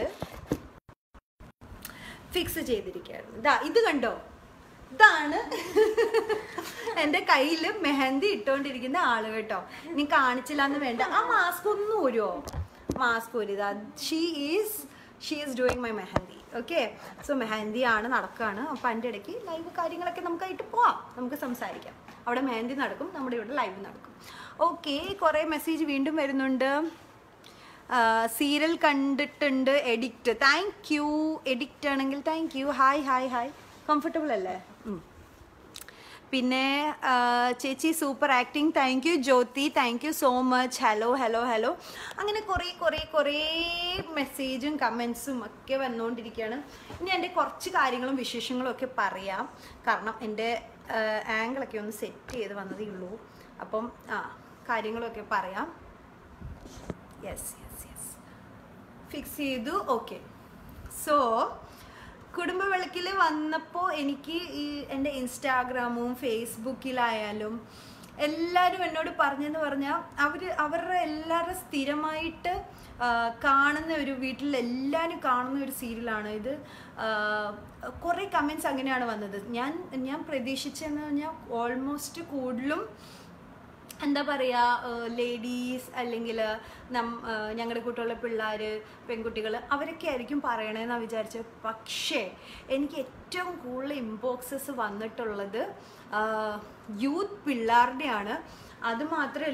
ഫിക്സ് ചെയ്തിരിക്കുകയായിരുന്നു ഇതാ ഇത് കണ്ടോ ഇതാണ് എൻ്റെ കയ്യിൽ മെഹന്തി ഇട്ടുകൊണ്ടിരിക്കുന്ന ആള് കേട്ടോ നീ കാണിച്ചില്ല എന്ന് വേണ്ട ആ മാസ്ക് ഒന്ന് ഊരുമോ മാസ്ക് ഊരിതാ she is she is doing my mehndi okay so mehndi ആണ് നടക്കുകയാണ് അപ്പം അതിൻ്റെ ഇടയ്ക്ക് ലൈവ് കാര്യങ്ങളൊക്കെ നമുക്കായിട്ട് പോവാം നമുക്ക് സംസാരിക്കാം അവിടെ മെഹന്തി നടക്കും നമ്മുടെ ഇവിടെ ലൈവ് നടക്കും ഓക്കെ കുറേ മെസ്സേജ് വീണ്ടും വരുന്നുണ്ട് സീരിയൽ കണ്ടിട്ടുണ്ട് എഡിക്റ്റ് താങ്ക് യു എഡിക്റ്റ് ആണെങ്കിൽ thank you hi hi hi comfortable അല്ലേ ഉം. പിന്നെ ആ, ചേച്ചി super acting thank you Jyothi thank you so much hello hello hello അങ്ങനെ കുറേ കുറേ കുറേ മെസ്സേജും കമൻസും ഒക്കെ വന്നുകൊണ്ടിരിക്കുകയാണ് ഇനി എൻ്റെ കുറച്ച് കാര്യങ്ങളും വിശേഷങ്ങളും ഒക്കെ പറയാം കാരണം എൻ്റെ ആംഗിളൊക്കെ ഒന്ന് സെറ്റ് ചെയ്ത് വന്നതേ ഉള്ളൂ അപ്പം ആ കാര്യങ്ങളൊക്കെ പറയാം യെസ് യെസ് യെസ് ഫിക്സ് ചെയ്തു ഓക്കെ സോ കുടുംബവിളക്കിൽ വന്നപ്പോൾ എനിക്ക് ഈ എൻ്റെ ഇൻസ്റ്റാഗ്രാമും ഫേസ്ബുക്കിലായാലും എല്ലാവരും എന്നോട് പറഞ്ഞെന്ന് പറഞ്ഞാൽ അവർ അവരുടെ എല്ലാവരുടെ സ്ഥിരമായിട്ട് ആ, കാണുന്ന ഒരു വീട്ടിൽ എല്ലാവരും കാണുന്ന ഒരു സീരിയലാണ് ഇത് കുറേ കമൻസ് അങ്ങനെയാണ് വന്നത് ഞാൻ ഞാൻ പ്രതീക്ഷിച്ചതെന്ന് പറഞ്ഞാൽ ഓൾമോസ്റ്റ് കൂടുതലും എന്താ പറയുക ലേഡീസ് അല്ലെങ്കിൽ നം ഞങ്ങളുടെ കൂട്ടുള്ള പിള്ളേർ പെൺകുട്ടികൾ അവരൊക്കെ ആയിരിക്കും പറയണേന്നാണ് വിചാരിച്ചത് പക്ഷേ എനിക്ക് ഏറ്റവും കൂടുതൽ ഇമ്പോക്സസ് വന്നിട്ടുള്ളത് യൂത്ത് പിള്ളേരുടെയാണ് അത് മാത്രമല്ല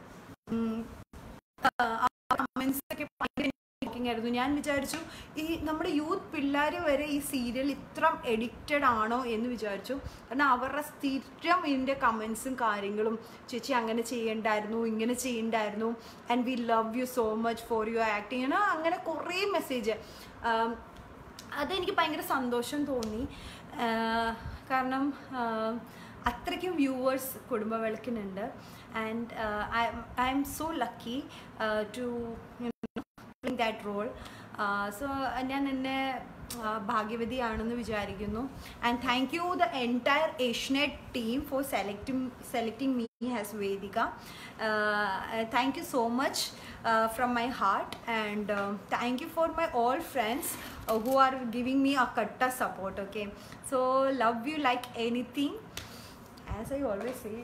കമൻസ് ഒക്കെ ഭയങ്കര ഷോക്കിംഗ് ആയിരുന്നു ഞാൻ വിചാരിച്ചു ഈ നമ്മുടെ യൂത്ത് പിള്ളേർ വരെ ഈ സീരിയൽ ഇത്ര എഡിക്റ്റഡ് ആണോ എന്ന് വിചാരിച്ചു കാരണം അവരുടെ സ്ഥിരം ഇതിൻ്റെ കമൻസും കാര്യങ്ങളും ചേച്ചി അങ്ങനെ ചെയ്യണ്ടായിരുന്നു ഇങ്ങനെ ചെയ്യണ്ടായിരുന്നു and we love you so much for your acting അങ്ങനെ കുറേ മെസ്സേജ് അതെനിക്ക് ഭയങ്കര സന്തോഷം തോന്നി ആഹ് കാരണം ആഹ് അത്രയ്ക്കും വ്യൂവേഴ്സ് കുടുംബവിളക്കിനുണ്ട് and I am so lucky to playing that role. So ഞാൻ എന്നെ uh, ഭാഗ്യവതിയാണെന്ന് വിചാരിക്കുന്നു and thank you the entire Asianet team for selecting selecting me as Vedika thank you so much from my heart and thank you for my all friends who are giving me a കട്ട support okay so love you like anything as I always say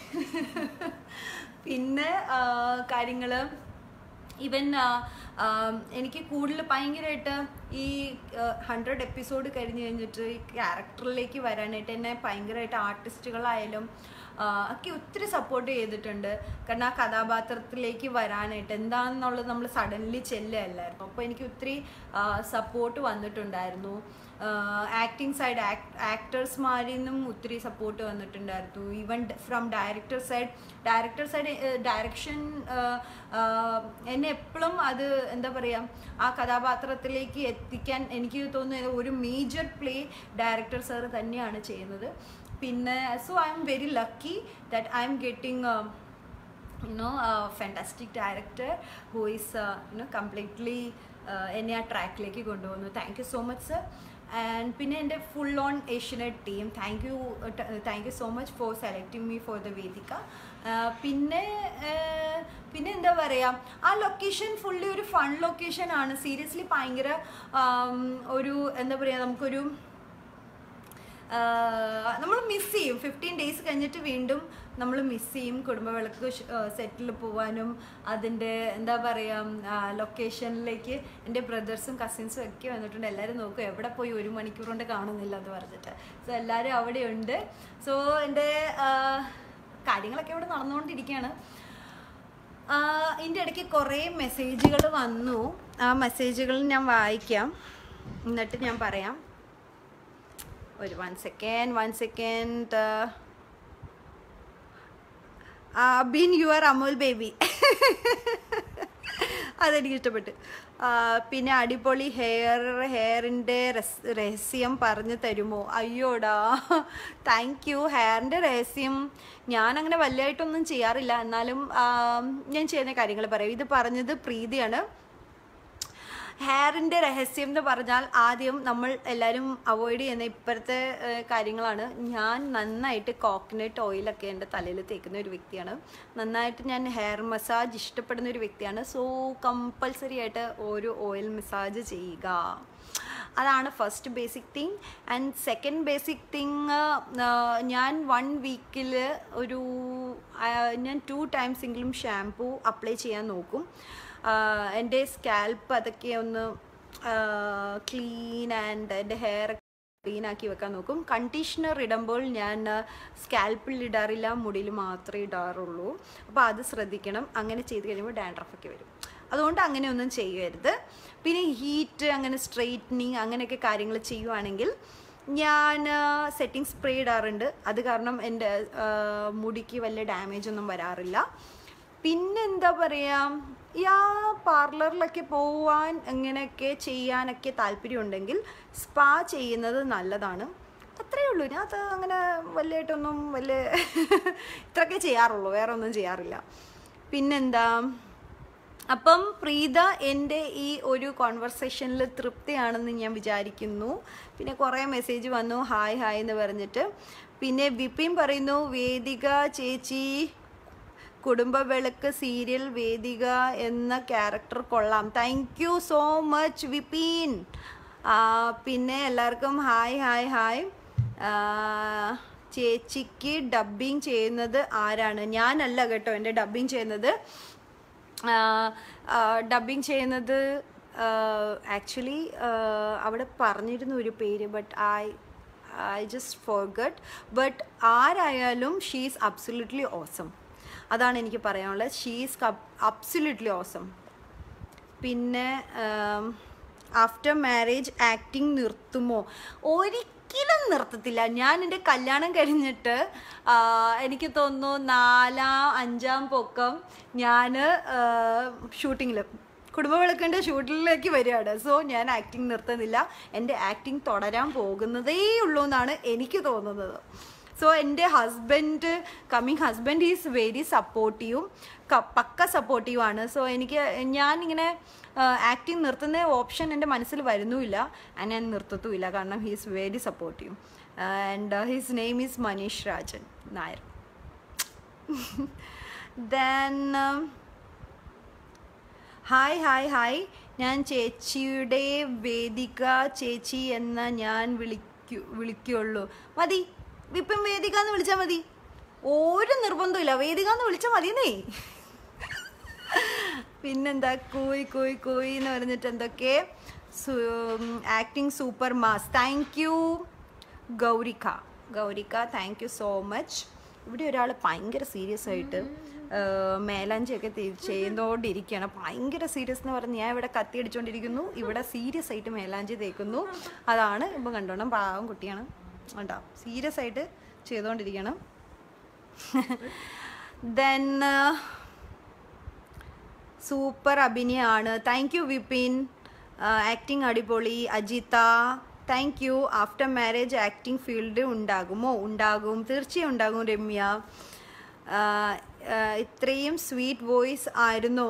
പിന്നെ കാര്യങ്ങൾ even എനിക്ക് കൂടുതൽ ഭയങ്കരമായിട്ട് ഈ hundred episode കഴിഞ്ഞ് കഴിഞ്ഞിട്ട് ഈ ക്യാരക്ടറിലേക്ക് വരാനായിട്ട് എന്നെ ഭയങ്കരമായിട്ട് ആർട്ടിസ്റ്റുകളായാലും ഒക്കെ ഒത്തിരി സപ്പോർട്ട് ചെയ്തിട്ടുണ്ട് കാരണം ആ കഥാപാത്രത്തിലേക്ക് വരാനായിട്ട് എന്താണെന്നുള്ളത് നമ്മൾ സഡൻലി ചെല്ലുകയല്ലായിരുന്നു അപ്പോൾ എനിക്ക് ഒത്തിരി സപ്പോർട്ട് വന്നിട്ടുണ്ടായിരുന്നു ആക്ടിങ് സൈഡ് ആക്ടേഴ്സ്മാരിൽ നിന്നും ഒത്തിരി സപ്പോർട്ട് വന്നിട്ടുണ്ടായിരുന്നു even from director side director side direction എന്നെ എപ്പോഴും അത് എന്താ പറയുക ആ കഥാപാത്രത്തിലേക്ക് എത്തിക്കാൻ എനിക്ക് തോന്നുന്നത് ഒരു മേജർ പ്ലേ ഡയറക്ടർ സാർ തന്നെയാണ് ചെയ്യുന്നത് പിന്നെ so I M very lucky that I M getting you know a fantastic director who is uh, you know completely uh, എന്നെ ആ ട്രാക്കിലേക്ക് കൊണ്ടുപോകുന്നു thank you so much sir and പിന്നെ എൻ്റെ full on Asianet team thank you thank you so much for selecting me for the Vedika പിന്നെ പിന്നെ എന്താ പറയുക ആ ലൊക്കേഷൻ ഫുള്ളി ഒരു ഫൺ ലൊക്കേഷൻ ആണ് സീരിയസ്ലി ഭയങ്കര ഒരു എന്താ പറയുക നമുക്കൊരു നമ്മൾ മിസ് ചെയ്യും ഫിഫ്റ്റീൻ ഡേയ്സ് കഴിഞ്ഞിട്ട് വീണ്ടും നമ്മൾ മിസ് ചെയ്യും കുടുംബവിളക്ക് സെറ്റിൽ പോവാനും അതിൻ്റെ എന്താ പറയുക ലൊക്കേഷനിലേക്ക് എൻ്റെ ബ്രദേഴ്സും കസിൻസും ഒക്കെ വന്നിട്ടുണ്ട് എല്ലാവരും നോക്കും എവിടെ പോയി ഒരു മണിക്കൂർ കൊണ്ട് കാണുന്നില്ല എന്ന് പറഞ്ഞിട്ട് സോ എല്ലാവരും അവിടെ ഉണ്ട് സോ എൻ്റെ കാര്യങ്ങളൊക്കെ ഇവിടെ നടന്നുകൊണ്ടിരിക്കുകയാണ് ഇതിൻ്റെ ഇടയ്ക്ക് കുറേ മെസ്സേജുകൾ വന്നു ആ മെസ്സേജുകൾ ഞാൻ വായിക്കാം എന്നിട്ട് ഞാൻ പറയാം ഒരു one second one second been your Amul baby അതെനിക്ക് ഇഷ്ടപ്പെട്ടു പിന്നെ അടിപൊളി ഹെയർ ഹെയറിൻ്റെ രഹസ്യം പറഞ്ഞു തരുമോ അയ്യോടാ താങ്ക് യു ഹെയറിൻ്റെ രഹസ്യം ഞാൻ അങ്ങനെ വലുതായിട്ടൊന്നും ചെയ്യാറില്ല എന്നാലും ഞാൻ ചെയ്യുന്ന കാര്യങ്ങൾ പറയാം ഇത് പറഞ്ഞത് പ്രീതിയാണ് ഹെയറിൻ്റെ രഹസ്യം എന്ന് പറഞ്ഞാൽ ആദ്യം നമ്മൾ എല്ലാവരും അവോയ്ഡ് ചെയ്യുന്ന ഇപ്പോഴത്തെ കാര്യങ്ങളാണ് ഞാൻ നന്നായിട്ട് കോക്കനട്ട് ഓയിലൊക്കെ എൻ്റെ തലയിൽ തേക്കുന്ന ഒരു വ്യക്തിയാണ് നന്നായിട്ട് ഞാൻ ഹെയർ മസാജ് ഇഷ്ടപ്പെടുന്ന ഒരു വ്യക്തിയാണ് സോ കമ്പൽസറി ആയിട്ട് ഒരു ഓയിൽ മസാജ് ചെയ്യുക അതാണ് first basic thing and second basic thing ഞാൻ വൺ വീക്കിൽ ഒരു ഞാൻ ടു ടൈംസ് എങ്കിലും ഷാംപൂ അപ്ലൈ ചെയ്യാൻ നോക്കും എൻ്റെ സ്കാൽപ്പ് അതൊക്കെ ഒന്ന് ക്ലീൻ ആൻഡ് എൻ്റെ ഹെയർ ക്ലീൻ ആക്കി വെക്കാൻ നോക്കും കണ്ടീഷണർ ഇടുമ്പോൾ ഞാൻ സ്കാൽപ്പിൽ ഇടാറില്ല മുടിയിൽ മാത്രമേ ഇടാറുള്ളൂ അപ്പോൾ അത് ശ്രദ്ധിക്കണം അങ്ങനെ ചെയ്ത് കഴിയുമ്പോൾ ഡാൻഡ്രഫൊക്കെ വരും അതുകൊണ്ട് അങ്ങനെയൊന്നും ചെയ്യരുത് പിന്നെ ഹീറ്റ് അങ്ങനെ സ്ട്രെയിറ്റനിങ് അങ്ങനെയൊക്കെ കാര്യങ്ങൾ ചെയ്യുവാണെങ്കിൽ ഞാൻ സെറ്റിംഗ് സ്പ്രേ ഇടാറുണ്ട് അത് കാരണം എൻ്റെ മുടിക്ക് വലിയ ഡാമേജ് ഒന്നും വരാറില്ല പിന്നെന്താ പറയുക യാ പാർലറിലൊക്കെ പോവാൻ ഇങ്ങനെയൊക്കെ ചെയ്യാനൊക്കെ താല്പര്യമുണ്ടെങ്കിൽ സ്പാ ചെയ്യുന്നത് നല്ലതാണ് അത്രയേ ഉള്ളൂ ഞാൻ അത് അങ്ങനെ വലിയതായിട്ടൊന്നും വലിയ ഇത്രയൊക്കെ ചെയ്യാറുള്ളൂ വേറെ ഒന്നും ചെയ്യാറില്ല പിന്നെന്താ അപ്പം പ്രീത എൻ്റെ ഈ ഒരു കോൺവെർസേഷനിൽ തൃപ്തിയാണെന്ന് ഞാൻ വിചാരിക്കുന്നു പിന്നെ കുറേ മെസ്സേജ് വന്നു ഹായ് ഹായ് എന്ന് പറഞ്ഞിട്ട് പിന്നെ വിപിൻ പറയുന്നു വേദിക ചേച്ചി കുടുംബവിളക്ക് സീരിയൽ വേദിക എന്ന ക്യാരക്ടർ കൊള്ളാം thank you so much Vipin പിന്നെ എല്ലാവർക്കും ഹായ് ഹായ് ഹായ് ചേച്ചിക്ക് ഡബ്ബിങ് ചെയ്യുന്നത് ആരാണ് ഞാനല്ല കേട്ടോ എൻ്റെ ഡബ്ബിങ് ചെയ്യുന്നത് ഡബ്ബിങ് ചെയ്യുന്നത് ആക്ച്വലി അവിടെ പറഞ്ഞിരുന്നു ഒരു പേര് but I I just forgot but ആരായാലും ഷീസ് അബ്സല്യൂട്ട്ലി ഓസം അതാണ് എനിക്ക് പറയാനുള്ളത് ഷീസ് അബ്സല്യൂട്ട്ലി ഓസം പിന്നെ ആഫ്റ്റർ മാരേജ് ആക്ടിങ് നിർത്തുമോ ഒരിക്കലും നിർത്തത്തില്ല ഞാൻ എൻ്റെ കല്യാണം കഴിഞ്ഞിട്ട് എനിക്ക് തോന്നുന്നു നാലാം അഞ്ചാം പൊക്കം ഞാൻ ഷൂട്ടിങ്ങിൽ കുടുംബവിളക്കിൻ്റെ ഷൂട്ടിലേക്ക് വരികയാണ് സോ ഞാൻ ആക്ടിങ് നിർത്തുന്നില്ല എൻ്റെ ആക്ടിങ് തുടരാൻ പോകുന്നതേ ഉള്ളൂ എന്നാണ് എനിക്ക് തോന്നുന്നത് സോ എൻ്റെ husband coming husband is very സപ്പോർട്ടീവും പക്ക സപ്പോർട്ടീവാണ് സോ എനിക്ക് ഞാനിങ്ങനെ ആക്ടിങ് നിർത്തുന്ന ഓപ്ഷൻ എൻ്റെ മനസ്സിൽ വരുന്നുമില്ല ആൻഡ് ഞാൻ നിർത്തത്തുമില്ല കാരണം he is very supportive and his name is Manish Rajan Nair then hi hi hi ഞാൻ ചേച്ചിയുടെ വേദിക ചേച്ചി എന്ന ഞാൻ വിളിക്കൂ വിളിക്കുള്ളൂ മതി ഇപ്പം വേദിക എന്ന് വിളിച്ചാൽ മതി ഒരു നിർബന്ധമില്ല വേദിക എന്ന് വിളിച്ചാൽ മതിയെന്നേ പിന്നെന്താ കോയി കോയി കോയി എന്ന് പറഞ്ഞിട്ട് എന്തൊക്കെ acting super mass thank you Gaurika Gaurika thank you so much ഇവിടെ ഒരാൾ ഭയങ്കര സീരിയസ് ആയിട്ട് ആഹ് മേലാഞ്ചിയൊക്കെ തി- ചെയ്തുകൊണ്ടിരിക്കുകയാണ് ഭയങ്കര സീരിയസ് എന്ന് പറഞ്ഞ് ഞാൻ ഇവിടെ കത്തി അടിച്ചുകൊണ്ടിരിക്കുന്നു ഇവിടെ സീരിയസ് ആയിട്ട് മേലാഞ്ചി തേക്കുന്നു അതാണ് ഇപ്പം കണ്ടോണം പാവം കുട്ടിയാണ് കണ്ടോ സീരിയസ് ആയിട്ട് ചെയ്തുകൊണ്ടിരിക്കണം ദെൻ സൂപ്പർ അഭിനയമാണ് താങ്ക് യു വിപിൻ ആക്ടിങ് അടിപൊളി Ajitha thank you after marriage acting field ഉണ്ടാകുമോ ഉണ്ടാകും തീർച്ചയായും ഉണ്ടാകും രമ്യ ആ, ആ, ഇത്രയും സ്വീറ്റ് വോയിസ് ആയിരുന്നോ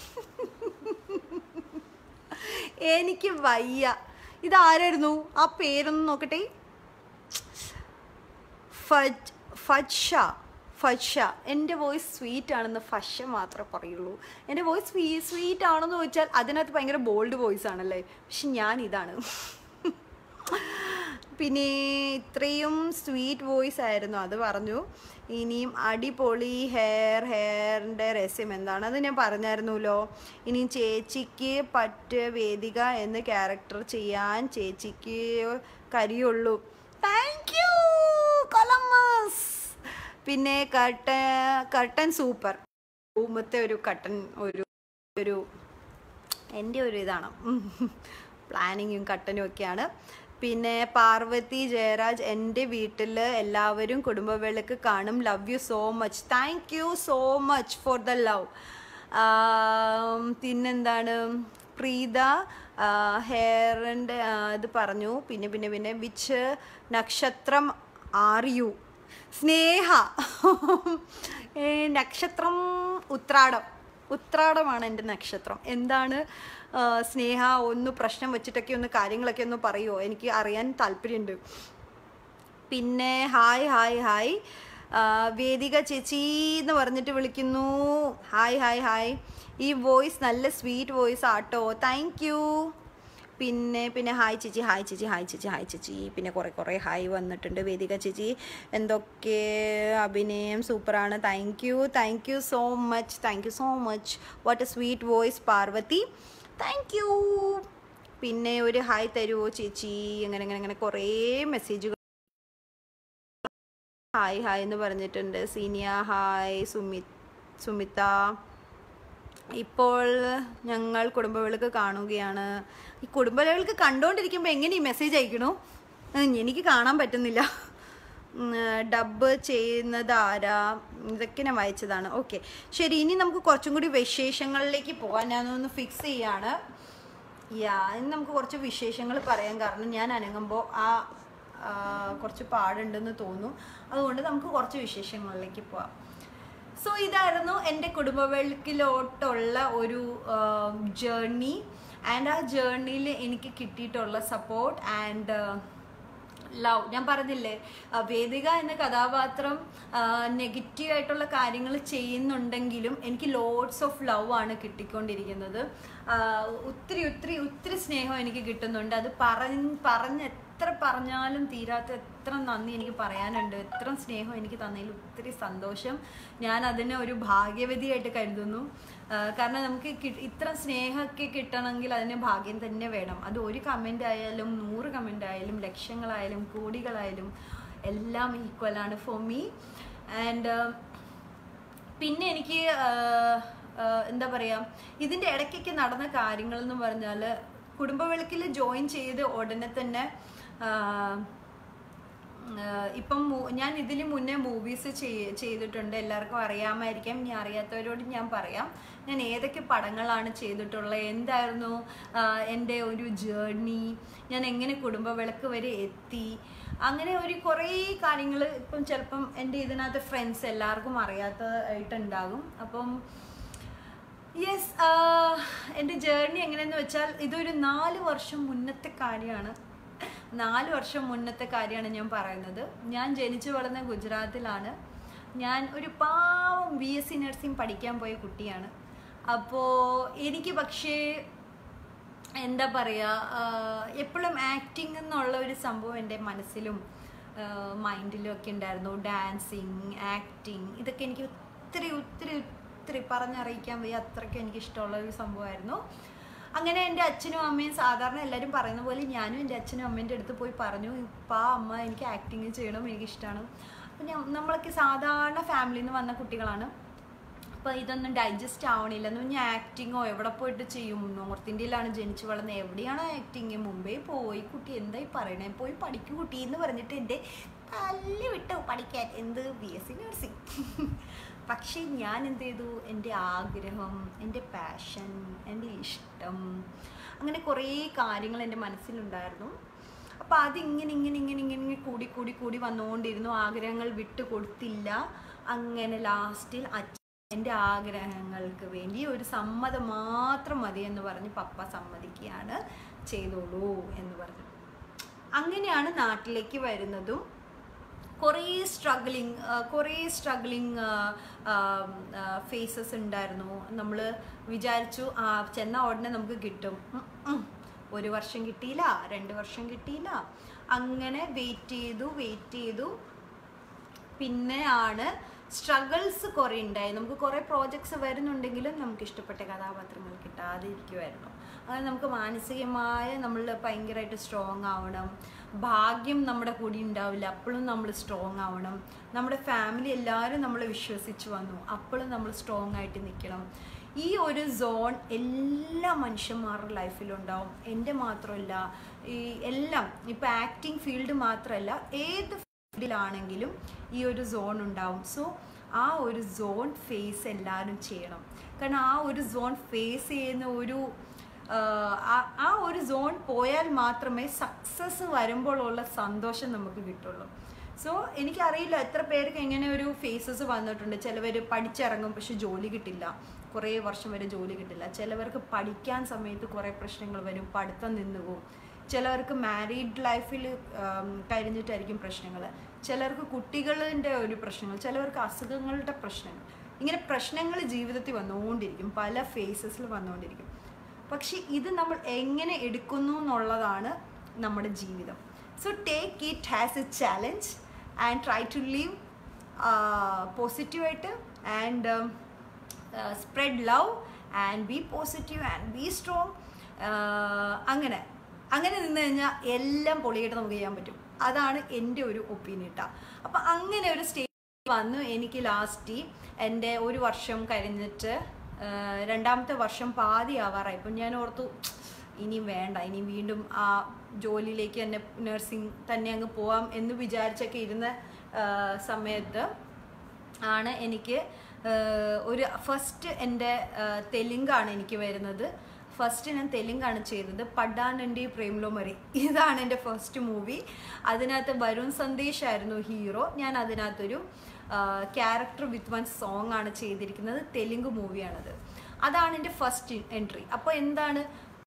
എനിക്ക് വയ്യ ഇതാരായിരുന്നു ആ പേരൊന്ന് നോക്കട്ടെ ഫജ് ഫജ്ഷ ഫജ്ഷ എൻ്റെ വോയിസ് സ്വീറ്റ് ആണെന്ന് ഫഷ മാത്രമേ പറയുള്ളൂ എൻ്റെ വോയിസ് സ്വീ സ്വീറ്റ് ആണെന്ന് ചോദിച്ചാൽ അതിനകത്ത് ഭയങ്കര ബോൾഡ് വോയിസ് ആണല്ലേ പക്ഷെ ഞാൻ ഇതാണ് പിന്നെ ഇത്രയും സ്വീറ്റ് വോയിസ് ആയിരുന്നു അത് പറഞ്ഞു ഇനിയും അടിപൊളി ഹെയർ ഹെയറിൻ്റെ രഹസ്യം എന്താണ് അത് ഞാൻ പറഞ്ഞായിരുന്നല്ലോ ഇനി ചേച്ചിക്ക് പറ്റ വേദിക എന്ന് ക്യാരക്ടർ ചെയ്യാൻ ചേച്ചിക്ക് കരിയുള്ളൂ താങ്ക് യു കൊളമസ് പിന്നെ കട്ട കട്ടൻ സൂപ്പർ റൂമത്തെ ഒരു കട്ടൻ ഒരു ഒരു എൻ്റെ ഒരു ഇതാണ് പ്ലാനിങ്ങും കട്ടനും ഒക്കെയാണ് പിന്നെ പാർവതി ജയരാജ് എൻ്റെ വീട്ടിൽ എല്ലാവരും കുടുംബവേളക്ക് കാണും love you so much thank you so much for the love പിന്നെന്താണ് പ്രീത ഹെയറിൻ്റെ ഇത് പറഞ്ഞു പിന്നെ പിന്നെ പിന്നെ വിച്ച് നക്ഷത്രം ആർ യു സ്നേഹ ഏ, നക്ഷത്രം ഉത്രാടം ഉത്രാടമാണ് എൻ്റെ നക്ഷത്രം എന്താണ് ആ, സ്നേഹ ഒന്ന് പ്രശ്നം വെച്ചിട്ടൊക്കെ ഒന്ന് കാര്യങ്ങളൊക്കെ ഒന്ന് പറയുമോ എനിക്ക് അറിയാൻ താല്പര്യമുണ്ട് പിന്നെ ഹായ് ഹായ് ഹായ് ആ, വേദിക ചേച്ചി എന്ന് പറഞ്ഞിട്ട് വിളിക്കുന്നു ഹായ് ഹായ് ഹായ് ഈ വോയിസ് നല്ല സ്വീറ്റ് വോയിസ് ആട്ടോ താങ്ക് യു പിന്നെ പിന്നെ ഹായ് ചേച്ചി ഹായ് ചേച്ചി ഹായ് ചേച്ചി ഹായ് ചേച്ചി പിന്നെ കുറേ കുറേ ഹായ് വന്നിട്ടുണ്ട് വേദിക ചേച്ചി എന്തൊക്കെ അഭിനയം സൂപ്പറാണ് thank you thank you so much thank you so much what a sweet voice Parvathy thank you പിന്നെ ഒരു ഹായ് തരുമോ ചേച്ചി അങ്ങനെ അങ്ങനെ അങ്ങനെ കുറേ മെസ്സേജുകൾ ഹായ് ഹായ് എന്ന് പറഞ്ഞിട്ടുണ്ട് സീനിയ ഹായ് സുമി സുമിത ഇപ്പോൾ ഞങ്ങൾ കുടുംബവിളക്ക് കാണുകയാണ് ഈ കുടുംബവിളക്ക് കണ്ടുകൊണ്ടിരിക്കുമ്പോൾ എങ്ങനെ ഈ മെസ്സേജ് അയക്കണു ഉം, എനിക്ക് കാണാൻ പറ്റുന്നില്ല ഉം, ഡബ് ചെയ്യുന്നത് ആരാ ഇതൊക്കെ ഞാൻ വായിച്ചതാണ് ഓക്കെ ശരി ഇനി നമുക്ക് കുറച്ചും കൂടി വിശേഷങ്ങളിലേക്ക് പോകാൻ ഞാനൊന്ന് ഫിക്സ് ചെയ്യാണ് യാ ഇനി നമുക്ക് കുറച്ച് വിശേഷങ്ങൾ പറയാം കാരണം ഞാൻ അനങ്ങുമ്പോൾ ആ ആ, കുറച്ച് പാടുണ്ടെന്ന് തോന്നുന്നു അതുകൊണ്ട് നമുക്ക് കുറച്ച് വിശേഷങ്ങളിലേക്ക് പോവാം സോ ഇതായിരുന്നു എൻ്റെ കുടുംബവേൾക്കിലോട്ടുള്ള ഒരു ജേർണി ആൻഡ് ആ ജേർണിയിൽ എനിക്ക് കിട്ടിയിട്ടുള്ള സപ്പോർട്ട് ആൻഡ് ലവ് ഞാൻ പറഞ്ഞില്ലേ ആ, വേദിക എന്ന കഥാപാത്രം നെഗറ്റീവ് ആയിട്ടുള്ള കാര്യങ്ങൾ ചെയ്യുന്നുണ്ടെങ്കിലും എനിക്ക് ലോഡ്സ് ഓഫ് ലവ് ആണ് കിട്ടിക്കൊണ്ടിരിക്കുന്നത് ആ, ഒത്തിരി ഒത്തിരി ഒത്തിരി സ്നേഹം എനിക്ക് കിട്ടുന്നുണ്ട് അത് പറഞ്ഞ് പറഞ്ഞ് എത്ര പറഞ്ഞാലും തീരാത്ത എത്ര നന്ദി എനിക്ക് പറയാനുണ്ട് എത്ര സ്നേഹം എനിക്ക് തന്നതിൽ ഒത്തിരി സന്തോഷം ഞാൻ അതിനെ ഒരു ഭാഗ്യവതിയായിട്ട് കരുതുന്നു ആ, കാരണം നമുക്ക് കി- ഇത്ര സ്നേഹമൊക്കെ കിട്ടണമെങ്കിൽ അതിന് ഭാഗ്യം തന്നെ വേണം അത് ഒരു കമൻ്റ് ആയാലും നൂറ് കമൻ്റ് ആയാലും ലക്ഷങ്ങളായാലും കോടികളായാലും എല്ലാം ഈക്വലാണ് ഫോർ മീ ആൻഡ് പിന്നെ എനിക്ക് ആ, ആ, എന്താ പറയുക ഇതിൻ്റെ ഇടയ്ക്കൊക്കെ നടന്ന കാര്യങ്ങൾ എന്ന് പറഞ്ഞാൽ കുടുംബവിളക്കിൽ ജോയിൻ ചെയ്ത് ഉടനെ തന്നെ ആ, ആഹ് ഇപ്പം മൂ- ഞാൻ ഇതിന് മുന്നേ മൂവീസ് ചെയ്തിട്ടുണ്ട് എല്ലാവർക്കും അറിയാമായിരിക്കാം ഇനി അറിയാത്തവരോട് ഞാൻ പറയാം ഞാൻ ഏതൊക്കെ പടങ്ങളാണ് ചെയ്തിട്ടുള്ളത് എന്തായിരുന്നു ആഹ് എൻ്റെ ഒരു ജേർണി ഞാൻ എങ്ങനെ കുടുംബവിളക്ക് വരെ എത്തി അങ്ങനെ ഒരു കുറേ കാര്യങ്ങൾ ഇപ്പം ചിലപ്പം എൻ്റെ ഇതിനകത്ത് ഫ്രണ്ട്സ് എല്ലാവർക്കും അറിയാത്തതായിട്ടുണ്ടാകും അപ്പം യെസ് എൻ്റെ ജേർണി എങ്ങനെയെന്ന് വെച്ചാൽ ഇതൊരു നാല് വർഷം മുന്നത്തെ കാര്യമാണ് നാല് വർഷം മുന്നത്തെ കാര്യമാണ് ഞാൻ പറയുന്നത് ഞാൻ ജനിച്ചു വളർന്ന ഗുജറാത്തിലാണ് ഞാൻ ഒരു പാവം ബി എസ് സി നഴ്സിംഗ് പഠിക്കാൻ പോയ കുട്ടിയാണ് അപ്പോൾ എനിക്ക് പക്ഷേ എന്താ പറയുക എപ്പോഴും ആക്ടിങ് എന്നുള്ള ഒരു സംഭവം എൻ്റെ മനസ്സിലും മൈൻഡിലും ഒക്കെ ഉണ്ടായിരുന്നു ഡാൻസിങ് ആക്ടിങ് ഇതൊക്കെ എനിക്ക് ഒത്തിരി ഒത്തിരി ഒത്തിരി പറഞ്ഞറിയിക്കാൻ വയ്യ അത്രയ്ക്ക് എനിക്ക് ഇഷ്ടമുള്ള ഒരു സംഭവമായിരുന്നു അങ്ങനെ എൻ്റെ അച്ഛനും അമ്മയും സാധാരണ എല്ലാവരും പറയുന്ന പോലെ ഞാനും എൻ്റെ അച്ഛനും അമ്മേൻ്റെ അടുത്ത് പോയി പറഞ്ഞു ഇപ്പാ അമ്മ എനിക്ക് ആക്ടിങ് ചെയ്യണം എനിക്കിഷ്ടമാണ് അപ്പം ഞാൻ നമ്മളൊക്കെ സാധാരണ ഫാമിലിയിൽ നിന്ന് വന്ന കുട്ടികളാണ് അപ്പോൾ ഇതൊന്നും ഡൈജസ്റ്റ് ആവണില്ല എന്ന് പറഞ്ഞാൽ ആക്ടിങ്ങോ എവിടെ പോയിട്ട് ചെയ്യും നോർത്ത് ഇന്ത്യയിലാണ് ജനിച്ചു വളർന്നത് എവിടെയാണ് ആക്ടിങ് മുംബൈ പോയി കുട്ടി എന്തായി പറയണേ പോയി പഠിക്കൂ കുട്ടി എന്ന് പറഞ്ഞിട്ട് എൻ്റെ തല്ലി വിട്ടു പഠിക്കാൻ എന്ത് ബി എസ് സി നഴ്സിംഗ് പക്ഷേ ഞാൻ എന്ത് ചെയ്തു എൻ്റെ ആഗ്രഹം എൻ്റെ പാഷൻ എൻ്റെ ഇഷ്ടം അങ്ങനെ കുറേ കാര്യങ്ങൾ എൻ്റെ മനസ്സിലുണ്ടായിരുന്നു അപ്പോൾ അതിങ്ങനെ ഇങ്ങനെ ഇങ്ങനെ ഇങ്ങനെ ഇങ്ങനെ കൂടി കൂടി കൂടി വന്നുകൊണ്ടിരുന്നു ആഗ്രഹങ്ങൾ വിട്ടു കൊടുത്തില്ല അങ്ങനെ ലാസ്റ്റിൽ അച്ഛൻ എൻ്റെ ആഗ്രഹങ്ങൾക്ക് വേണ്ടി ഒരു സമ്മതം മാത്രം മതി എന്ന് പറഞ്ഞ് പപ്പ സമ്മതിക്കുകയാണ് ചെയ്തോളൂ എന്ന് പറഞ്ഞു അങ്ങനെയാണ് നാട്ടിലേക്ക് വരുന്നതും കുറേ സ്ട്രഗ്ലിങ് കുറേ സ്ട്രഗ്ലിങ് ഫേസസ് ഉണ്ടായിരുന്നു നമ്മൾ വിചാരിച്ചു ആ ചെന്ന ഉടനെ നമുക്ക് കിട്ടും ഉം, ഉം. ഒരു വർഷം കിട്ടിയില്ല രണ്ട് വർഷം കിട്ടിയില്ല അങ്ങനെ വെയിറ്റ് ചെയ്തു വെയിറ്റ് ചെയ്തു പിന്നെയാണ് സ്ട്രഗിൾസ് കുറേ ഉണ്ടായി നമുക്ക് കുറേ പ്രോജക്ട്സ് വരുന്നുണ്ടെങ്കിലും നമുക്ക് ഇഷ്ടപ്പെട്ട കഥാപാത്രങ്ങൾ കിട്ടാതെ ഇരിക്കുമായിരുന്നു അങ്ങനെ നമുക്ക് മാനസികമായ നമ്മൾ ഭയങ്കരമായിട്ട് സ്ട്രോങ് ആവണം ഭാഗ്യം നമ്മുടെ കൂടി ഉണ്ടാവില്ല അപ്പോഴും നമ്മൾ സ്ട്രോങ് ആവണം നമ്മുടെ ഫാമിലി എല്ലാവരും നമ്മളെ വിശ്വസിച്ച് വന്നു അപ്പോഴും നമ്മൾ സ്ട്രോങ് ആയിട്ട് നിൽക്കണം ഈ ഒരു സോൺ എല്ലാ മനുഷ്യന്മാരുടെ ലൈഫിലുണ്ടാവും എൻ്റെ മാത്രമല്ല ഈ എല്ലാം ഇപ്പം ആക്ടിങ് ഫീൽഡ് മാത്രമല്ല ഏത് ഫീൽഡിലാണെങ്കിലും ഈ ഒരു സോൺ ഉണ്ടാവും സോ ആ ഒരു സോൺ ഫേസ് എല്ലാവരും ചെയ്യണം കാരണം ആ ഒരു സോൺ ഫേസ് ചെയ്യുന്ന ഒരു ആഹ്, ആ- ആ ഒരു സോൺ പോയാൽ മാത്രമേ സക്സസ് വരുമ്പോഴുള്ള സന്തോഷം നമുക്ക് കിട്ടുള്ളൂ സോ എനിക്കറിയില്ല എത്ര പേർക്ക് എങ്ങനെ ഒരു ഫേസസ് വന്നിട്ടുണ്ട് ചിലവർ പഠിച്ചിറങ്ങും പക്ഷെ ജോലി കിട്ടില്ല കുറേ വർഷം വരെ ജോലി കിട്ടില്ല ചിലവർക്ക് പഠിക്കാൻ സമയത്ത് കുറേ പ്രശ്നങ്ങൾ വരും പഠിത്തം നിന്ന് പോകും ചിലവർക്ക് മാരീഡ് ലൈഫിൽ കഴിഞ്ഞിട്ടായിരിക്കും പ്രശ്നങ്ങൾ ചിലർക്ക് കുട്ടികളുടെ ഒരു പ്രശ്നങ്ങൾ ചിലവർക്ക് അസുഖങ്ങളുടെ പ്രശ്നങ്ങൾ ഇങ്ങനെ പ്രശ്നങ്ങൾ ജീവിതത്തിൽ വന്നുകൊണ്ടിരിക്കും പല ഫേസസിൽ വന്നുകൊണ്ടിരിക്കും പക്ഷെ ഇത് നമ്മൾ എങ്ങനെ എടുക്കുന്നു എന്നുള്ളതാണ് നമ്മുടെ ജീവിതം so take it has a challenge and try to live പോസിറ്റീവായിട്ട് and spread love and be positive and be strong അങ്ങനെ അങ്ങനെ നിന്ന് കഴിഞ്ഞാൽ എല്ലാം പൊളിയായിട്ട് നമുക്ക് ചെയ്യാൻ പറ്റും അതാണ് എൻ്റെ ഒരു ഒപ്പീനിയൻ കേട്ടോ അപ്പം അങ്ങനെ ഒരു സ്റ്റേജ് വന്നു എനിക്ക് ലാസ്റ്റ് എൻ്റെ ഒരു വർഷം കഴിഞ്ഞിട്ട് ആ, രണ്ടാമത്തെ വർഷം പാതി ആവാറായി അപ്പം ഞാൻ ഓർത്തു ഇനിയും വേണ്ട ഇനി വീണ്ടും ആ ജോലിയിലേക്ക് തന്നെ നഴ്സിംഗ് തന്നെ അങ്ങ് പോവാം എന്ന് വിചാരിച്ചൊക്കെ ഇരുന്ന ആ, സമയത്ത് ആണ് എനിക്ക് ആഹ്, ഒരു ഫസ്റ്റ് എൻ്റെ ആഹ്, തെലുങ്കാണ് എനിക്ക് വരുന്നത് ഫസ്റ്റ് ഞാൻ തെലുങ്കാണ് ചെയ്തത് പഡാനൻ്റെ പ്രേംലോ മറി ഇതാണ് എൻ്റെ ഫസ്റ്റ് മൂവി അതിനകത്ത് വരുൺ സന്ദേശ് ആയിരുന്നു ഹീറോ ഞാൻ അതിനകത്തൊരു ക്യാരക്ടർ വിത്ത് വൺ സോങ് ആണ് ചെയ്തിരിക്കുന്നത് തെലുങ്ക് മൂവിയാണത് അതാണ് എൻ്റെ ഫസ്റ്റ് എൻട്രി അപ്പോൾ എന്താണ്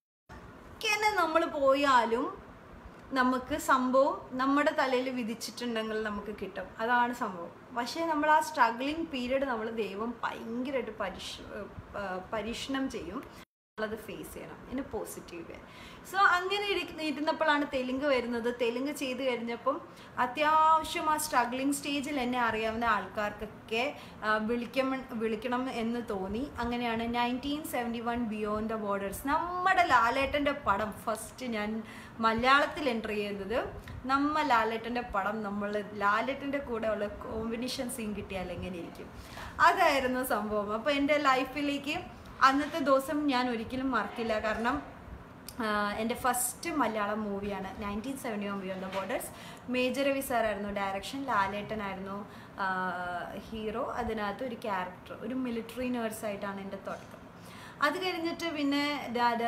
ഇങ്ങനെ നമ്മൾ പോയാലും നമുക്ക് സംഭവം നമ്മുടെ തലയിൽ വിധിച്ചിട്ടുണ്ടെങ്കിൽ നമുക്ക് കിട്ടും അതാണ് സംഭവം പക്ഷേ നമ്മൾ ആ സ്ട്രഗ്ലിംഗ് പീരീഡ് നമ്മൾ ദൈവം ഭയങ്കരമായിട്ട് പരിശ ആ, പരീക്ഷണം ചെയ്യും നമ്മളത് ഫേസ് ചെയ്യണം ഇനി പോസിറ്റീവ് വേ സോ അങ്ങനെ ഇരിക്കുന്ന ഇരുന്നപ്പോഴാണ് തെലുങ്ക് വരുന്നത് തെലുങ്ക് ചെയ്ത് കഴിഞ്ഞപ്പം അത്യാവശ്യം ആ സ്ട്രഗ്ലിംഗ് സ്റ്റേജിൽ എന്നെ അറിയാവുന്ന ആൾക്കാർക്കൊക്കെ ആ, വിളിക്കണം വിളിക്കണം എന്ന് തോന്നി അങ്ങനെയാണ് nineteen seventy one beyond the borders നമ്മുടെ ലാലേട്ടൻ്റെ പടം ഫസ്റ്റ് ഞാൻ മലയാളത്തിൽ എൻ്റർ ചെയ്യുന്നത് നമ്മ ലാലേട്ടൻ്റെ പടം നമ്മൾ ലാലേട്ടൻ്റെ കൂടെ ഉള്ള കോമ്പിനേഷൻ സീൻ കിട്ടിയാൽ എങ്ങനെ ഇരിക്കും അതായിരുന്നു സംഭവം അപ്പോൾ എൻ്റെ ലൈഫിലേക്ക് അന്നത്തെ ദിവസം ഞാൻ ഒരിക്കലും മറക്കില്ല കാരണം ആഹ് എൻ്റെ ഫസ്റ്റ് മലയാളം മൂവിയാണ് nineteen seventy one beyond the borders major Ravi സാറായിരുന്നു ഡയറക്ഷൻ ലാലേട്ടനായിരുന്നു ഹീറോ അതിനകത്ത് ഒരു ക്യാരക്ടർ ഒരു മിലിറ്ററി നേഴ്സായിട്ടാണ് എൻ്റെ തുടക്കം അത് കഴിഞ്ഞിട്ട് പിന്നെ ഡാഡ്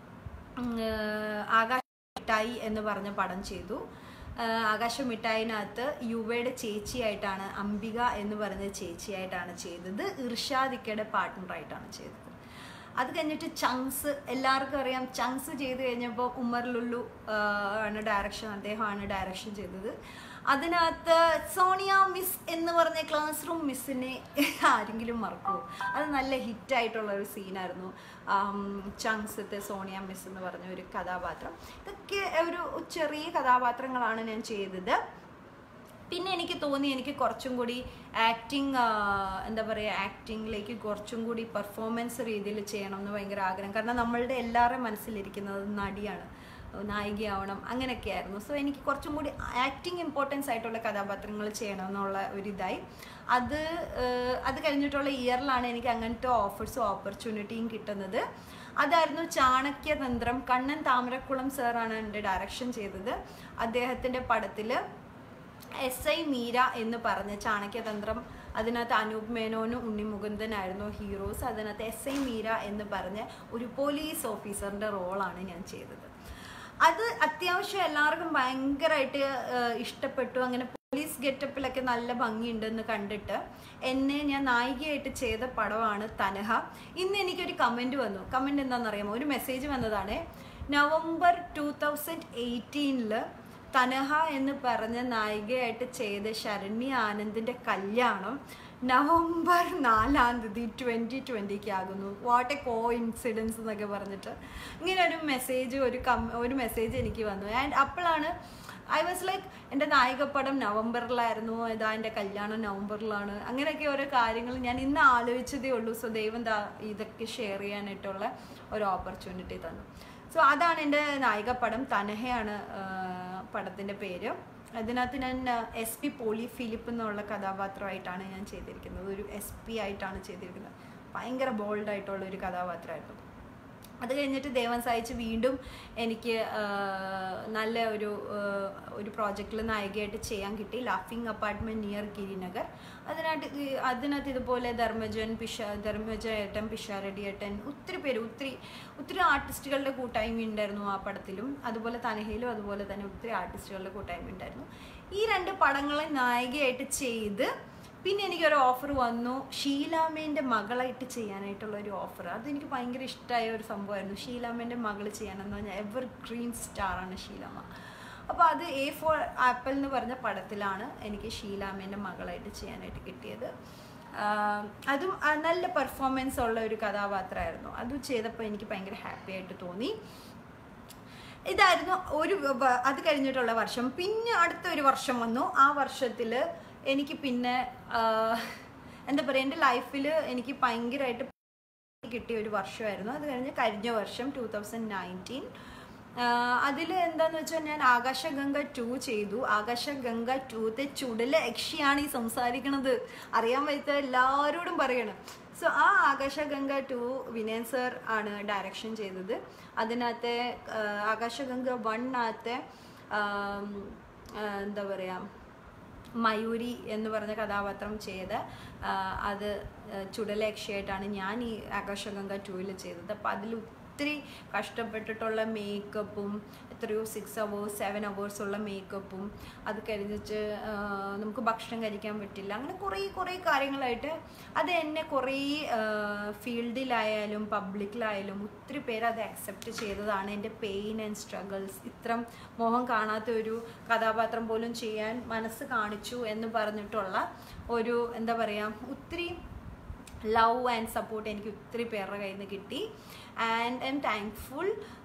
ആകാശ മിഠായി എന്ന് പറഞ്ഞ പടം ചെയ്തു ആഹ് ആകാശ മിഠായിനകത്ത് യുവയുടെ ചേച്ചിയായിട്ടാണ് അംബിക എന്ന് പറയുന്ന ചേച്ചിയായിട്ടാണ് ചെയ്തത് ഇർഷാദിക്കയുടെ പാർട്ട്ണറായിട്ടാണ് ചെയ്തത് അത് കഴിഞ്ഞിട്ട് ചങ്സ് എല്ലാവർക്കും അറിയാം ചങ്സ് ചെയ്ത് കഴിഞ്ഞപ്പോൾ ഉമ്മർ ലുല്ലു ആഹ് ആണ് ഡയറക്ഷൻ അദ്ദേഹമാണ് ഡയറക്ഷൻ ചെയ്തത് അതിനകത്ത് സോണിയ മിസ് എന്ന് പറഞ്ഞ ക്ലാസ് റൂം മിസ്സിനെ ആരെങ്കിലും മറക്കുമോ അത് നല്ല ഹിറ്റായിട്ടുള്ള ഒരു സീനായിരുന്നു ചങ്സത്തെ സോണിയ മിസ് എന്ന് പറഞ്ഞ ഒരു കഥാപാത്രം ഇതൊക്കെ ഒരു ചെറിയ കഥാപാത്രങ്ങളാണ് ഞാൻ ചെയ്തത് പിന്നെ എനിക്ക് തോന്നി എനിക്ക് കുറച്ചും കൂടി ആക്ടിങ് എന്താ പറയുക ആക്ടിങ്ങിലേക്ക് കുറച്ചും കൂടി പെർഫോമൻസ് രീതിയിൽ ചെയ്യണം എന്ന് ഭയങ്കര ആഗ്രഹം കാരണം നമ്മളുടെ എല്ലാവരുടെയും മനസ്സിലിരിക്കുന്നത് നടിയാണ് നായികയാവണം അങ്ങനെയൊക്കെയായിരുന്നു സോ എനിക്ക് കുറച്ചും കൂടി ആക്ടിങ് ഇമ്പോർട്ടൻസ് ആയിട്ടുള്ള കഥാപാത്രങ്ങൾ ചെയ്യണം എന്നുള്ള ഒരിതായി അത് ഏഹ്, അത് കഴിഞ്ഞിട്ടുള്ള ഇയറിലാണ് എനിക്ക് അങ്ങനത്തെ ഓഫേഴ്സും ഓപ്പർച്യൂണിറ്റിയും കിട്ടുന്നത് അതായിരുന്നു ചാണക്യതന്ത്രം കണ്ണൻ താമരക്കുളം സാറാണ് എൻ്റെ ഡയറക്ഷൻ ചെയ്തത് അദ്ദേഹത്തിൻ്റെ പടത്തിൽ എസ് ഐ മീര എന്ന് പറഞ്ഞ ചാണക്യതന്ത്രം അതിനകത്ത് അനൂപ് മേനോനും ഉണ്ണി മുകുന്ദനായിരുന്നു ഹീറോസ് അതിനകത്ത് എസ് ഐ മീര എന്ന് പറഞ്ഞ ഒരു പോലീസ് ഓഫീസറിൻ്റെ റോളാണ് ഞാൻ ചെയ്തത് അത് അത്യാവശ്യം എല്ലാവർക്കും ഭയങ്കരമായിട്ട് ഏഹ്, ഇഷ്ടപ്പെട്ടു അങ്ങനെ പോലീസ് ഗെറ്റപ്പിലൊക്കെ നല്ല ഭംഗിയുണ്ടെന്ന് കണ്ടിട്ട് എന്നെ ഞാൻ നായികയായിട്ട് ചെയ്ത പടമാണ് തനഹ ഇന്ന് എനിക്കൊരു കമൻറ്റ് വന്നു കമൻറ്റ് എന്താണെന്നറിയാമോ ഒരു മെസ്സേജ് വന്നതാണ് നവംബർ ടൂ തൗസൻഡ് എയ്റ്റീനിൽ തനഹ എന്ന് പറഞ്ഞ നായികയായിട്ട് ചെയ്ത ശരണ്യ ആനന്ദിന്റെ കല്യാണം നവംബർ നാലാം തീയതി ട്വൻറ്റി ട്വൻറ്റിക്ക് ആകുന്നു വാട്ട് എ കോ ഇൻസിഡൻസ് എന്നൊക്കെ പറഞ്ഞിട്ട് ഇങ്ങനെ ഒരു മെസ്സേജ് ഒരു കം ഒരു മെസ്സേജ് എനിക്ക് വന്നു ആൻഡ് അപ്പോഴാണ് ഐ വാസ് ലൈക്ക് എൻ്റെ നായികപ്പടം നവംബറിലായിരുന്നു ഇതാ എൻ്റെ കല്യാണം നവംബറിലാണ് അങ്ങനെയൊക്കെ ഓരോ കാര്യങ്ങൾ ഞാൻ ഇന്ന് ആലോചിച്ചതേ ഉള്ളൂ സോ ദൈവം ദാ ഇതൊക്കെ ഷെയർ ചെയ്യാനായിട്ടുള്ള ഒരു ഓപ്പർച്യൂണിറ്റി തന്നു സോ അതാണ് എൻ്റെ നായികപ്പടം തനഹയാണ് പടത്തിൻ്റെ പേര് അതിനകത്ത് ഞാൻ എസ് പി പോളി ഫിലിപ്പ് എന്നുള്ള കഥാപാത്രമായിട്ടാണ് ഞാൻ ചെയ്തിരിക്കുന്നത് ഒരു എസ് പി ആയിട്ടാണ് ചെയ്തിരിക്കുന്നത് ഭയങ്കര ബോൾഡായിട്ടുള്ള ഒരു കഥാപാത്രമായിരുന്നു അത് കഴിഞ്ഞിട്ട് ദേവൻ സഹായിച്ച് വീണ്ടും എനിക്ക് ആ, നല്ല ഒരു ആ, ഒരു പ്രോജക്റ്റിൽ നായികയായിട്ട് ചെയ്യാൻ കിട്ടി ലാഫിംഗ് അപ്പാർട്ട്മെന്റ് നിയർ ഗിരിനഗർ അതിനകത്ത് ഈ- അതിനകത്ത് ഇതുപോലെ ധർമ്മജൻ പിഷ ധർമ്മജ ഏട്ടൻ പിഷാരടി ഏട്ടൻ ഒത്തിരി പേര് ഒത്തിരി ഒത്തിരി ആർട്ടിസ്റ്റുകളുടെ കൂട്ടായ്മ ഉണ്ടായിരുന്നു ആ പടത്തിലും അതുപോലെ തനഹയിലും അതുപോലെ തന്നെ ഒത്തിരി ആർട്ടിസ്റ്റുകളുടെ കൂട്ടായ്മ ഉണ്ടായിരുന്നു ഈ രണ്ട് പടങ്ങളെ നായികയായിട്ട് ചെയ്ത് പിന്നെ എനിക്കൊരു ഓഫർ വന്നു ഷീലാമ്മേൻ്റെ മകളായിട്ട് ചെയ്യാനായിട്ടുള്ള ഒരു ഓഫർ അതെനിക്ക് ഭയങ്കര ഇഷ്ടമായ ഒരു സംഭവമായിരുന്നു ഷീലാമ്മേൻ്റെ മകൾ ചെയ്യാനെന്ന് പറഞ്ഞാൽ എവർ ഗ്രീൻ സ്റ്റാറാണ് ഷീലാമ്മ അപ്പോൾ അത് എ ഫോർ ആപ്പിൾ എന്ന് പറഞ്ഞ പടത്തിലാണ് എനിക്ക് ഷീലാമ്മേൻ്റെ മകളായിട്ട് ചെയ്യാനായിട്ട് കിട്ടിയത് ആഹ് അതും ആ നല്ല പെർഫോമൻസ് ഉള്ള ഒരു കഥാപാത്രമായിരുന്നു അതും ചെയ്തപ്പോൾ എനിക്ക് ഭയങ്കര ഹാപ്പി ആയിട്ട് തോന്നി ഇതായിരുന്നു ഒരു വ- അത് കഴിഞ്ഞിട്ടുള്ള വർഷം പിന്നെ അടുത്ത ഒരു വർഷം വന്നു ആ വർഷത്തിൽ എനിക്ക് പിന്നെ ആഹ്, എന്താ പറയുക എൻ്റെ ലൈഫിൽ എനിക്ക് ഭയങ്കരമായിട്ട് കിട്ടിയ ഒരു വർഷമായിരുന്നു അത് കഴിഞ്ഞ് കഴിഞ്ഞ വർഷം ടൂ തൗസൻഡ് നയൻറ്റീൻ അതിൽ എന്താന്ന് വെച്ചാൽ ഞാൻ ആകാശഗംഗ ടു ചെയ്തു ആകാശഗംഗ ടൂത്തെ ചുടല യക്ഷിയാണ് ഈ സംസാരിക്കണത് അറിയാൻ പറ്റാത്ത എല്ലാവരോടും പറയണം സോ ആ ആകാശഗംഗ ടു വിനയൻ സർ ആണ് ഡയറക്ഷൻ ചെയ്തത് അതിനകത്തെ ആ, ആകാശഗംഗ വണ്ണകത്തെ എന്താ പറയുക മയൂരി എന്ന് പറഞ്ഞ കഥാപാത്രം ചെയ്ത് ആ, അത് ചുടലയക്ഷയായിട്ടാണ് ഞാൻ ഈ ആകാശഗംഗ ടൂവിൽ ചെയ്തത് അപ്പം അതിൽ ഒത്തിരി കഷ്ടപ്പെട്ടിട്ടുള്ള മേക്കപ്പും എത്രയോ സിക്സ് അവേഴ്സ് സെവൻ അവേഴ്സ് ഉള്ള മേക്കപ്പും അത് കഴിഞ്ഞിട്ട് ആ, നമുക്ക് ഭക്ഷണം കഴിക്കാൻ പറ്റില്ല അങ്ങനെ കുറേ കുറേ കാര്യങ്ങളായിട്ട് അത് എന്നെ കുറേ ഫീൽഡിലായാലും പബ്ലിക്കിലായാലും ഒത്തിരി പേര് അത് അക്സെപ്റ്റ് ചെയ്തതാണ് എൻ്റെ പെയിൻ ആൻഡ് സ്ട്രഗിൾസ് ഇത്രം മോഹം കാണാത്ത ഒരു കഥാപാത്രം പോലും ചെയ്യാൻ മനസ്സ് കാണിച്ചു എന്ന് പറഞ്ഞിട്ടുള്ള ഒരു എന്താ പറയുക ഒത്തിരി ലവ് ആൻഡ് സപ്പോർട്ട് എനിക്ക് ഒത്തിരി പേരുടെ കയ്യിൽ നിന്ന് കിട്ടി ആൻഡ് ഐ എം താങ്ക്ഫുൾ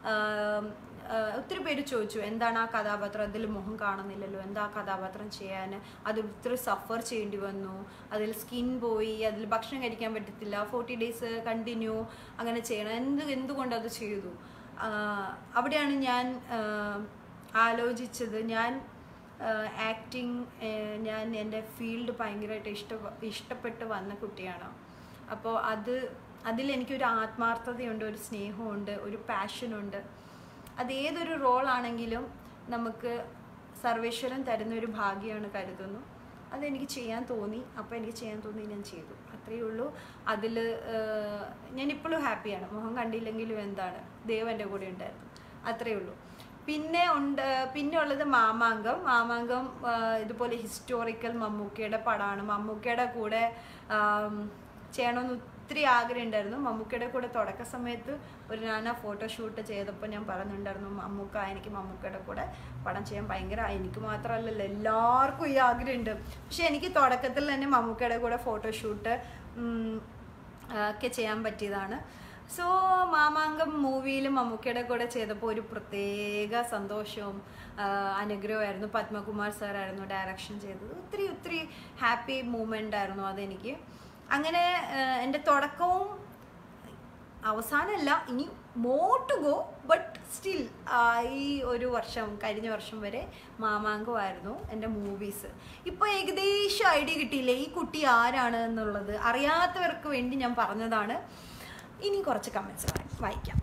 ഒത്തിരി പേര് ചോദിച്ചു എന്താണ് ആ കഥാപാത്രം അതിൽ മുഖം കാണുന്നില്ലല്ലോ എന്താ ആ കഥാപാത്രം ചെയ്യാൻ അത് ഒത്തിരി സഫർ ചെയ്യേണ്ടി വന്നു അതിൽ സ്കിൻ പോയി അതിൽ ഭക്ഷണം കഴിക്കാൻ പറ്റത്തില്ല ഫോർട്ടി ഡേയ്സ് കണ്ടിന്യൂ അങ്ങനെ ചെയ്യണം എന്ത് എന്തുകൊണ്ട് അത് ചെയ്തു ആഹ് അവിടെയാണ് ഞാൻ ആഹ് ആലോചിച്ചത് ഞാൻ ആക്ടിങ് ഞാൻ എൻ്റെ ഫീൽഡ് ഭയങ്കരമായിട്ട് ഇഷ്ട ഇഷ്ടപ്പെട്ട് വന്ന കുട്ടിയാണ് അപ്പോൾ അത് അതിൽ എനിക്കൊരു ആത്മാർത്ഥതയുണ്ട് ഒരു സ്നേഹമുണ്ട് ഒരു പാഷനുണ്ട് അത് ഏതൊരു റോളാണെങ്കിലും നമുക്ക് സർവേശ്വരൻ തരുന്ന ഒരു ഭാഗ്യമാണ് കരുതുന്നു അതെനിക്ക് ചെയ്യാൻ തോന്നി അപ്പോൾ എനിക്ക് ചെയ്യാൻ തോന്നി ഞാൻ ചെയ്തു അത്രയേ ഉള്ളൂ അതിൽ ഞാൻ ഇപ്പോഴും ഹാപ്പിയാണ് മുഖം കണ്ടില്ലെങ്കിലും എന്താണ് ദൈവം എൻ്റെ കൂടെ ഉണ്ടായിരുന്നു അത്രയേ ഉള്ളൂ പിന്നെ ഉണ്ട് പിന്നെ ഉള്ളത് മാമാങ്കം മാമാങ്കം ആ, ഇതുപോലെ ഹിസ്റ്റോറിക്കൽ മമ്മൂക്കയുടെ പടമാണ് മമ്മൂക്കയുടെ കൂടെ ആം, ചെയ്യണമെന്ന് ഒത്തിരി ആഗ്രഹം ഉണ്ടായിരുന്നു മമ്മൂക്കയുടെ കൂടെ തുടക്ക സമയത്ത് ഒരു ഞാൻ ആ ഫോട്ടോഷൂട്ട് ചെയ്തപ്പോൾ ഞാൻ പറഞ്ഞിട്ടുണ്ടായിരുന്നു മമ്മൂക്ക എനിക്ക് മമ്മൂക്കയുടെ കൂടെ പടം ചെയ്യാൻ ഭയങ്കര എനിക്ക് മാത്രമല്ലല്ലോ എല്ലാവർക്കും ഈ ആഗ്രഹമുണ്ട് പക്ഷെ എനിക്ക് തുടക്കത്തിൽ തന്നെ മമ്മൂക്കയുടെ കൂടെ ഫോട്ടോഷൂട്ട് ഒക്കെ ചെയ്യാൻ പറ്റിയതാണ് സോ മാമാങ്കം മൂവിയിൽ മമ്മൂക്കയുടെ കൂടെ ചെയ്തപ്പോൾ ഒരു പ്രത്യേക സന്തോഷവും ആ, അനുഗ്രഹമായിരുന്നു പത്മകുമാർ സാറായിരുന്നു ഡയറക്ഷൻ ചെയ്തത് ഒത്തിരി ഒത്തിരി ഹാപ്പി മൂമെൻ്റ് ആയിരുന്നു അതെനിക്ക് അങ്ങനെ ആ, എൻ്റെ തുടക്കവും അവസാനമല്ല ഇനി more to go but still ഈ ഒരു വർഷം കഴിഞ്ഞ വർഷം വരെ മാമാങ്കമായിരുന്നു എൻ്റെ മൂവീസ് ഇപ്പോൾ ഏകദേശം ഐഡിയ കിട്ടിയില്ലേ ഈ കുട്ടി ആരാണ് എന്നുള്ളത് അറിയാത്തവർക്ക് വേണ്ടി ഞാൻ പറഞ്ഞതാണ് ഇനി കുറച്ച് കമൻസ് വായിക്കാം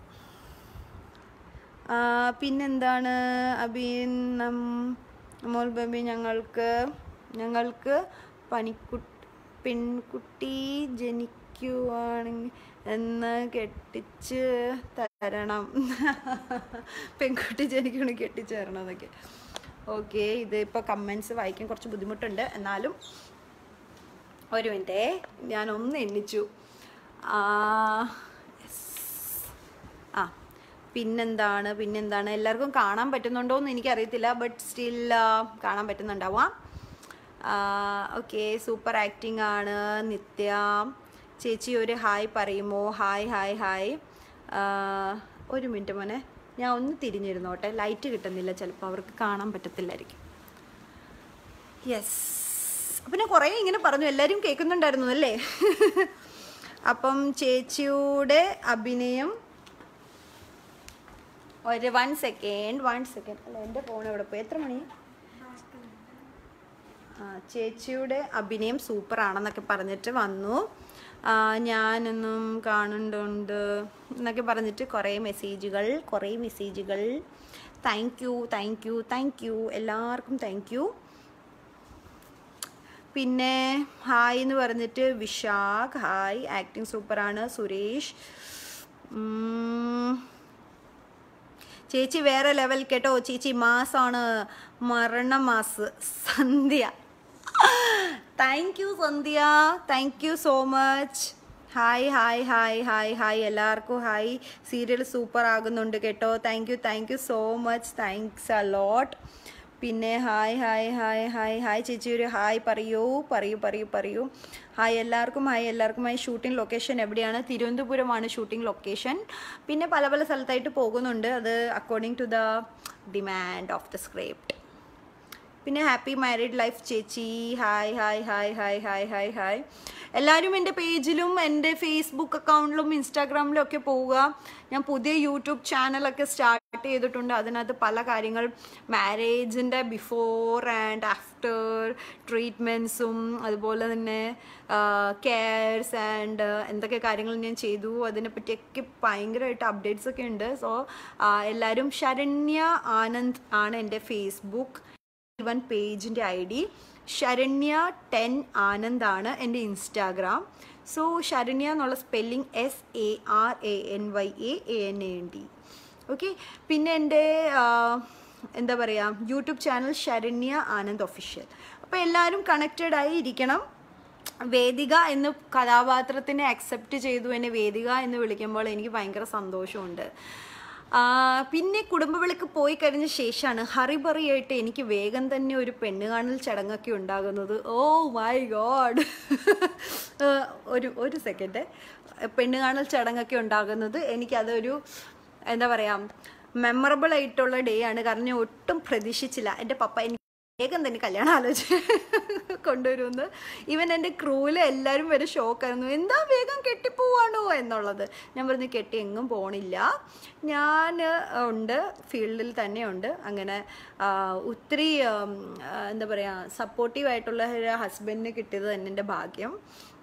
ആ, പിന്നെന്താണ് അബീൻ നം- അമോൽ ബേബി ഞങ്ങൾക്ക് ഞങ്ങൾക്ക് പണിക്കുട്ടി പെൺകുട്ടി ജനിക്കുവാണെങ്കിൽ എന്ന് കെട്ടിച്ച് തരണം പെൺകുട്ടി ജനിക്കണമെങ്കിൽ കെട്ടിച്ച് തരണം എന്നൊക്കെ ഓക്കെ ഇത് ഇപ്പോൾ കമൻസ് വായിക്കാൻ കുറച്ച് ബുദ്ധിമുട്ടുണ്ട് എന്നാലും ഒരു മിനിറ്റേ ഞാൻ ഒന്ന് എണ്ണിച്ചു ആ yes. ആ പിന്നെന്താണ് പിന്നെന്താണ് എല്ലാവർക്കും കാണാൻ പറ്റുന്നുണ്ടോ എന്ന് എനിക്കറിയത്തില്ല ബട്ട് സ്റ്റിൽ കാണാൻ പറ്റുന്നുണ്ടാവാം ഓക്കെ സൂപ്പർ ആക്ടിംഗ് ആണ് നിത്യ ചേച്ചി ഒരു ഹായ് പറയുമോ ഹായ് ഹായ് ഹായ് ആ, ഒരു മിനിറ്റ് മോനെ ഞാൻ ഒന്ന് തിരിഞ്ഞിരുന്നോട്ടെ ലൈറ്റ് കിട്ടുന്നില്ല ചിലപ്പോൾ അവർക്ക് കാണാൻ പറ്റത്തില്ലായിരിക്കും യെസ് അപ്പം ഞാൻ കുറേ ഇങ്ങനെ പറഞ്ഞു എല്ലാവരും കേൾക്കുന്നുണ്ടായിരുന്നു അല്ലേ അപ്പം ചേച്ചിയുടെ അഭിനയം ഒരു വൺ സെക്കൻഡ് വൺ സെക്കൻഡ് അല്ല എൻ്റെ ഫോൺ എവിടെ പോയി എത്ര മണി ആ, ചേച്ചിയുടെ അഭിനയം സൂപ്പർ ആണെന്നൊക്കെ പറഞ്ഞിട്ട് വന്നു ആ, ഞാനൊന്നും കാണുന്നുണ്ട് എന്നൊക്കെ പറഞ്ഞിട്ട് കുറേ മെസ്സേജുകൾ കുറേ മെസ്സേജുകൾ thank you thank you thank you എല്ലാവർക്കും താങ്ക് യു പിന്നെ ഹായ് എന്ന് പറഞ്ഞിട്ട് വിശാഖ് ഹായ് ആക്ടിങ് സൂപ്പറാണ് സുരേഷ് ഉം. ചേച്ചി വേറെ ലെവൽ കേട്ടോ ചേച്ചി മാസാണ് മരണമാസ് Sandhya thank you Sandhya thank you so much hi hi hi hi hi എല്ലാവർക്കും ഹായ് സീരിയൽ സൂപ്പർ ആകുന്നുണ്ട് കേട്ടോ thank you thank you so much thanks a lot പിന്നെ hi hi hi hi hi ചേച്ചി ഒരു ഹായ് പറയൂ പറയൂ പറയൂ പറയൂ ഹായ് എല്ലാവർക്കും ഹായ് എല്ലാവർക്കും ഹായ് ഷൂട്ടിംഗ് ലൊക്കേഷൻ എവിടെയാണ് തിരുവനന്തപുരമാണ് ഷൂട്ടിംഗ് ലൊക്കേഷൻ പിന്നെ പല പല സ്ഥലത്തായിട്ട് പോകുന്നുണ്ട് അത് according to the demand of the script പിന്നെ ഹാപ്പി മാരീഡ് ലൈഫ് ചേച്ചി hi hi hi hi hi hi hi എല്ലാവരും എൻ്റെ പേജിലും എൻ്റെ ഫേസ്ബുക്ക് അക്കൗണ്ടിലും ഇൻസ്റ്റാഗ്രാമിലും ഒക്കെ പോവുക ഞാൻ പുതിയ യൂട്യൂബ് ചാനലൊക്കെ സ്റ്റാർട്ട് ചെയ്തിട്ടുണ്ട് അതിനകത്ത് പല കാര്യങ്ങൾ മാരേജിൻ്റെ ബിഫോർ ആൻഡ് ആഫ്റ്റർ ട്രീറ്റ്മെൻറ്റ്സും അതുപോലെ തന്നെ കെയർസ് ആൻഡ് എന്തൊക്കെ കാര്യങ്ങൾ ഞാൻ ചെയ്തു അതിനെപ്പറ്റിയൊക്കെ ഭയങ്കരമായിട്ട് അപ്ഡേറ്റ്സ് ഒക്കെ ഉണ്ട് സോ എല്ലാവരും ശരണ്യ ആനന്ദ് ആണ് എൻ്റെ ഫേസ്ബുക്ക് വൺ പേജിൻ്റെ I D Saranya ten Anand ആണ് എൻ്റെ ഇൻസ്റ്റാഗ്രാം സോ ശരണ്യ എന്നുള്ള spelling S A R A N Y A A N A N D okay പിന്നെ എൻ്റെ ആ, എന്താ പറയുക YouTube channel Saranya Anand official അപ്പോൾ എല്ലാവരും കണക്റ്റഡ് ആയി ഇരിക്കണം വേദിക എന്ന കഥാപാത്രത്തിനെ അക്സെപ്റ്റ് ചെയ്തു എന്നെ വേദിക എന്ന് വിളിക്കുമ്പോൾ എനിക്ക് ഭയങ്കര സന്തോഷമുണ്ട് ആ, പിന്നെ കുടുംബവിളിക്ക് പോയി കഴിഞ്ഞ ശേഷമാണ് ഹറിബറിയായിട്ട് എനിക്ക് വേഗം തന്നെ ഒരു പെണ്ണ് കാണൽ ചടങ്ങൊക്കെ ഉണ്ടാകുന്നത് ഓ മൈ ഗോഡ് ഒരു ഒരു സെക്കൻഡ് പെണ്ണ് കാണൽ ചടങ്ങൊക്കെ ഉണ്ടാകുന്നത് എനിക്കതൊരു എന്താ പറയുക മെമ്മറബിൾ ആയിട്ടുള്ള ഡേ ആണ് കാരണം ഞാൻ ഒട്ടും പ്രതീക്ഷിച്ചില്ല എൻ്റെ പപ്പ എനിക്ക് വേഗം തന്നെ കല്യാണം ആലോചിച്ച് കൊണ്ടുവരുമെന്ന് ഈവൻ എൻ്റെ ക്രൂവിൽ എല്ലാവരും വരെ ഷോക്കായിരുന്നു എന്താ വേഗം കെട്ടിപ്പോവാണോ എന്നുള്ളത് ഞാൻ പറഞ്ഞു കെട്ടി എങ്ങും പോണില്ല ഞാൻ ഉണ്ട് ഫീൽഡിൽ തന്നെ ഉണ്ട് അങ്ങനെ ആ, ഒത്തിരി ഉം, ആ, എന്താ പറയുക സപ്പോർട്ടീവായിട്ടുള്ള ഒരു ഹസ്ബൻഡിന് കിട്ടിയത് തന്നെ എൻ്റെ ഭാഗ്യം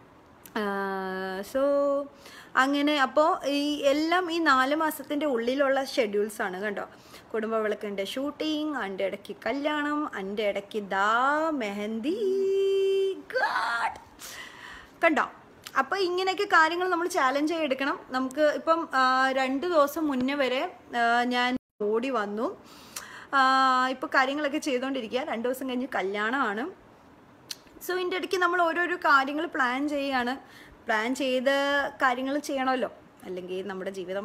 സോ അങ്ങനെ അപ്പോൾ ഈ എല്ലാം ഈ നാല് മാസത്തിൻ്റെ ഉള്ളിലുള്ള ഷെഡ്യൂൾസ് ആണ് കണ്ടോ കുടുംബ വിളക്കിൻ്റെ ഷൂട്ടിങ് അതിൻ്റെ ഇടയ്ക്ക് കല്യാണം അതിൻ്റെ ഇടയ്ക്ക് ദാ മെഹന്തി God. കണ്ടോ അപ്പോൾ ഇങ്ങനെയൊക്കെ കാര്യങ്ങൾ നമ്മൾ ചാലഞ്ച് ആയി എടുക്കണം നമുക്ക് ഇപ്പം ആ, രണ്ട് ദിവസം മുന്നേ വരെ ആ, ഞാൻ ഓടി വന്നു ഇപ്പോൾ കാര്യങ്ങളൊക്കെ ചെയ്തുകൊണ്ടിരിക്കുക രണ്ട് ദിവസം കഴിഞ്ഞ് കല്യാണമാണ് സോ ഇതിൻ്റെ ഇടയ്ക്ക് നമ്മൾ ഓരോരോ കാര്യങ്ങൾ പ്ലാൻ ചെയ്യുകയാണ് പ്ലാൻ ചെയ്ത് കാര്യങ്ങൾ ചെയ്യണമല്ലോ അല്ലെങ്കിൽ നമ്മുടെ ജീവിതം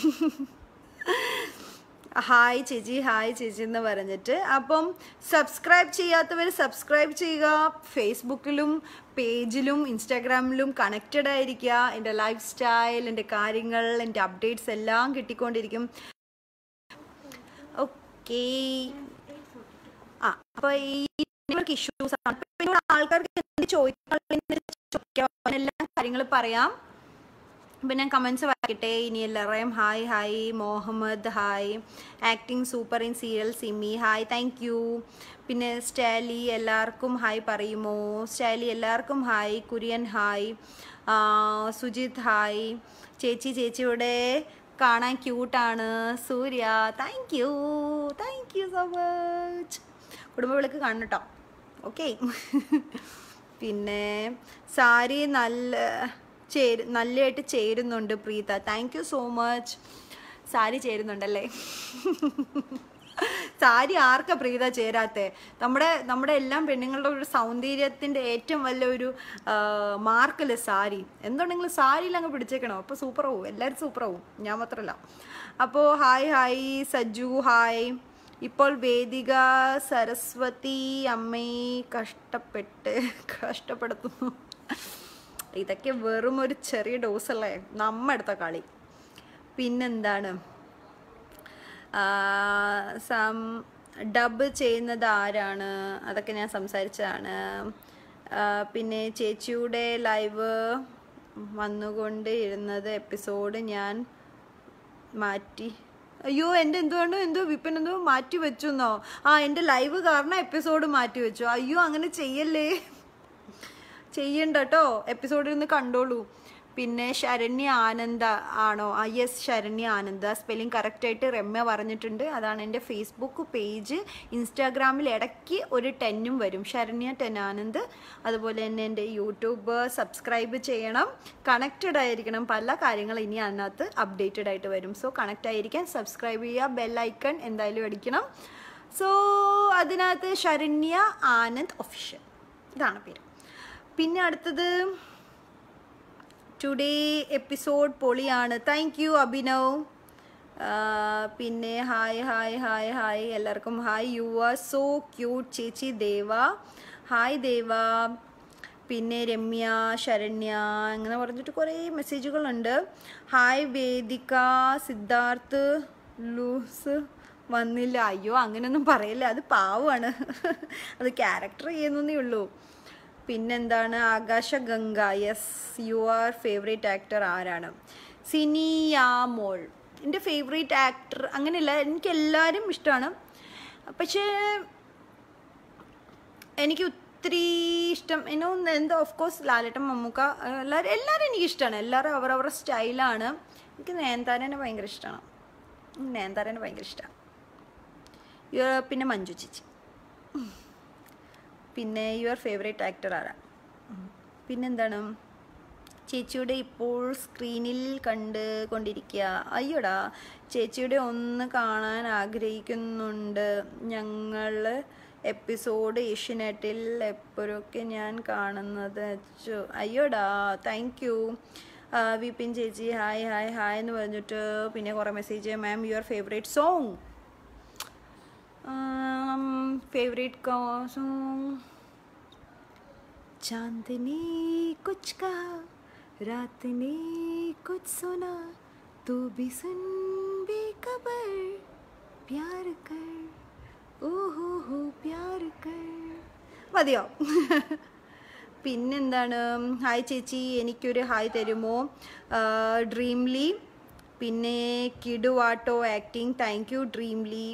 ഹായ് ചേച്ചി ഹായ് ചേച്ചി എന്ന് പറഞ്ഞിട്ട് അപ്പം സബ്സ്ക്രൈബ് ചെയ്യാത്തവർ സബ്സ്ക്രൈബ് ചെയ്യുക ഫേസ്ബുക്കിലും പേജിലും ഇൻസ്റ്റാഗ്രാമിലും കണക്റ്റഡ് ആയിരിക്കുക എൻ്റെ ലൈഫ് സ്റ്റൈൽ എൻ്റെ കാര്യങ്ങൾ എൻ്റെ അപ്ഡേറ്റ്സ് എല്ലാം കിട്ടിക്കൊണ്ടിരിക്കും ഓക്കേ ആ അപ്പോൾ ഈ നെറ്റ്വർക്ക് ഇഷ്യൂസ് ആണ് അപ്പൊ ഇതിനോട് ആൾക്കാർക്ക് എന്ത് ചോദിക്കാൻ ചോദിക്കാം എല്ലാ കാര്യങ്ങൾ പറയാം ഇപ്പം ഞാൻ കമൻസ് വായിക്കട്ടെ ഇനി എല്ലാവരെയും hi hi Muhammad hi acting super in serial Simi hi thank you പിന്നെ സ്റ്റാലി എല്ലാവർക്കും ഹായ് പറയുമോ സ്റ്റാലി എല്ലാവർക്കും ഹായ് കുര്യൻ ഹായ് ആ, സുജിത് ഹായ് ചേച്ചി ചേച്ചിയുടെ കാണാൻ ക്യൂട്ടാണ് Surya thank you thank you so much Kudumba Vilakku കാണണം കേട്ടോ ഓക്കെ പിന്നെ സാരി നല്ല ചേര് നല്ലതായിട്ട് ചേരുന്നുണ്ട് Preetha thank you so much sari ചേരുന്നുണ്ടല്ലേ സാരി ആർക്കാ പ്രീത ചേരാത്തെ നമ്മുടെ നമ്മുടെ എല്ലാം പെണ്ണുങ്ങളുടെ ഒരു സൗന്ദര്യത്തിൻ്റെ ഏറ്റവും വലിയ ഒരു മാർക്കല്ലേ സാരി എന്തുണ്ടെങ്കിലും സാരിയിൽ അങ്ങ് പിടിച്ചേക്കണം അപ്പോൾ സൂപ്പറാവും എല്ലാവരും സൂപ്പറാവും ഞാൻ മാത്രമല്ല അപ്പോൾ ഹായ് ഹായ് സജ്ജു ഹായ് ഇപ്പോൾ വേദിക സരസ്വതി അമ്മയെ കഷ്ടപ്പെട്ട് കഷ്ടപ്പെടുത്തുന്നു ഇതൊക്കെ വെറും ഒരു ചെറിയ ഡോസ് അല്ലേ നമ്മ എടുത്ത കളി പിന്നെന്താണ് ആ, സം ഡബ് ചെയ്യുന്നത് ആരാണ് അതൊക്കെ ഞാൻ സംസാരിച്ചതാണ് ആ, പിന്നെ ചേച്ചിയുടെ ലൈവ് വന്നുകൊണ്ട് ഇരുന്നത് എപ്പിസോഡ് ഞാൻ മാറ്റി അയ്യോ എൻ്റെ എന്തുകൊണ്ടോ എന്തോ വിപ്പൻ എന്തോ മാറ്റി വെച്ചു എന്നോ ആ എൻ്റെ ലൈവ് കാരണം എപ്പിസോഡ് മാറ്റി വെച്ചു അയ്യോ അങ്ങനെ ചെയ്യല്ലേ ചെയ്യണ്ട കേട്ടോ എപ്പിസോഡിൽ നിന്ന് കണ്ടോളൂ പിന്നെ ശരണ്യ ആനന്ദ ആണോ ആ യെസ് ശരണ്യ ആനന്ദ സ്പെല്ലിംഗ് കറക്റ്റായിട്ട് രമ്യ പറഞ്ഞിട്ടുണ്ട് അതാണ് എൻ്റെ ഫേസ്ബുക്ക് പേജ് ഇൻസ്റ്റാഗ്രാമിൽ ഇടയ്ക്ക് ഒരു ടെന്നും വരും ശരണ്യ ടെൻ ആനന്ദ് അതുപോലെ തന്നെ എൻ്റെ യൂട്യൂബ് സബ്സ്ക്രൈബ് ചെയ്യണം കണക്റ്റഡ് ആയിരിക്കണം പല കാര്യങ്ങൾ ഇനി അതിനകത്ത് അപ്ഡേറ്റഡ് ആയിട്ട് വരും സോ കണക്റ്റ് ആയിരിക്കാൻ സബ്സ്ക്രൈബ് ചെയ്യുക ബെല്ലൈക്കൺ എന്തായാലും അടിക്കണം സോ അതിനകത്ത് ശരണ്യ ആനന്ദ് ഒഫീഷ്യൽ ഇതാണ് പേര് പിന്നെ അടുത്തത് ടുഡേ എപ്പിസോഡ് പൊളിയാണ് താങ്ക് യു അഭിനവ് ആ, പിന്നെ ഹായ് ഹായ് ഹായ് ഹായ് എല്ലാവർക്കും hi you are so cute ചേച്ചി ദേവ ഹായ് ദേവ പിന്നെ രമ്യ ശരണ്യ അങ്ങനെ പറഞ്ഞിട്ട് കുറേ മെസ്സേജുകളുണ്ട് ഹായ് വേദിക സിദ്ധാർത്ഥ് ലൂസ് വന്നില്ല അയ്യോ അങ്ങനെയൊന്നും പറയില്ല അത് പാവമാണ് അത് ക്യാരക്ടർ ചെയ്യുന്നേ ഉള്ളൂ പിന്നെന്താണ് Akashaganga yes your favourite actor ആരാണ് സിനിയാമോൾ എൻ്റെ ഫേവറേറ്റ് ആക്ടർ അങ്ങനെയല്ല എനിക്ക് എല്ലാവരും ഇഷ്ടമാണ് പക്ഷേ എനിക്ക് ഒത്തിരി ഇഷ്ടം എന്നോ എന്താ ഓഫ് കോഴ്സ് ലാലേട്ടൻ മമ്മൂക്ക എല്ലാവരും എല്ലാവരും എനിക്ക് ഇഷ്ടമാണ് എല്ലാവരും അവരവരുടെ സ്റ്റൈലാണ് എനിക്ക് നയൻതാരനെ ഭയങ്കര ഇഷ്ടമാണ് നയൻതാരനെ ഭയങ്കര ഇഷ്ടമാണ് പിന്നെ മഞ്ജു ചേച്ചി പിന്നെ യുവർ ഫേവറേറ്റ് ആക്ടർ ആരാ ഉം. പിന്നെന്താണ് ചേച്ചിയുടെ ഇപ്പോൾ സ്ക്രീനിൽ കണ്ട് കൊണ്ടിരിക്കുക അയ്യോടാ ചേച്ചിയുടെ ഒന്ന് കാണാൻ ആഗ്രഹിക്കുന്നുണ്ട് ഞങ്ങൾ എപ്പിസോഡ് ഏഷ്യനെറ്റിൽ എപ്പോഴൊക്കെ ഞാൻ കാണുന്നത് അച്ചോ അയ്യോടാ താങ്ക് യു വിപിൻ ചേച്ചി ഹായ് ഹായ് ഹായ് എന്ന് പറഞ്ഞിട്ട് പിന്നെ കുറേ message ma'am your favourite song favourite का सॉन्ग चांद ने कुछ कहा रात ने कुछ सुना तू भी सुन बेखबर प्यार कर ओ हो हो प्यार कर മതിയോ പിന്നെന്താണ് ഹായ് ചേച്ചി എനിക്കൊരു ഹായ് തരുമോ ഡ്രീംലി പിന്നെ കിടുവാട്ടോ ആക്ടിങ് താങ്ക് യു ഡ്രീംലി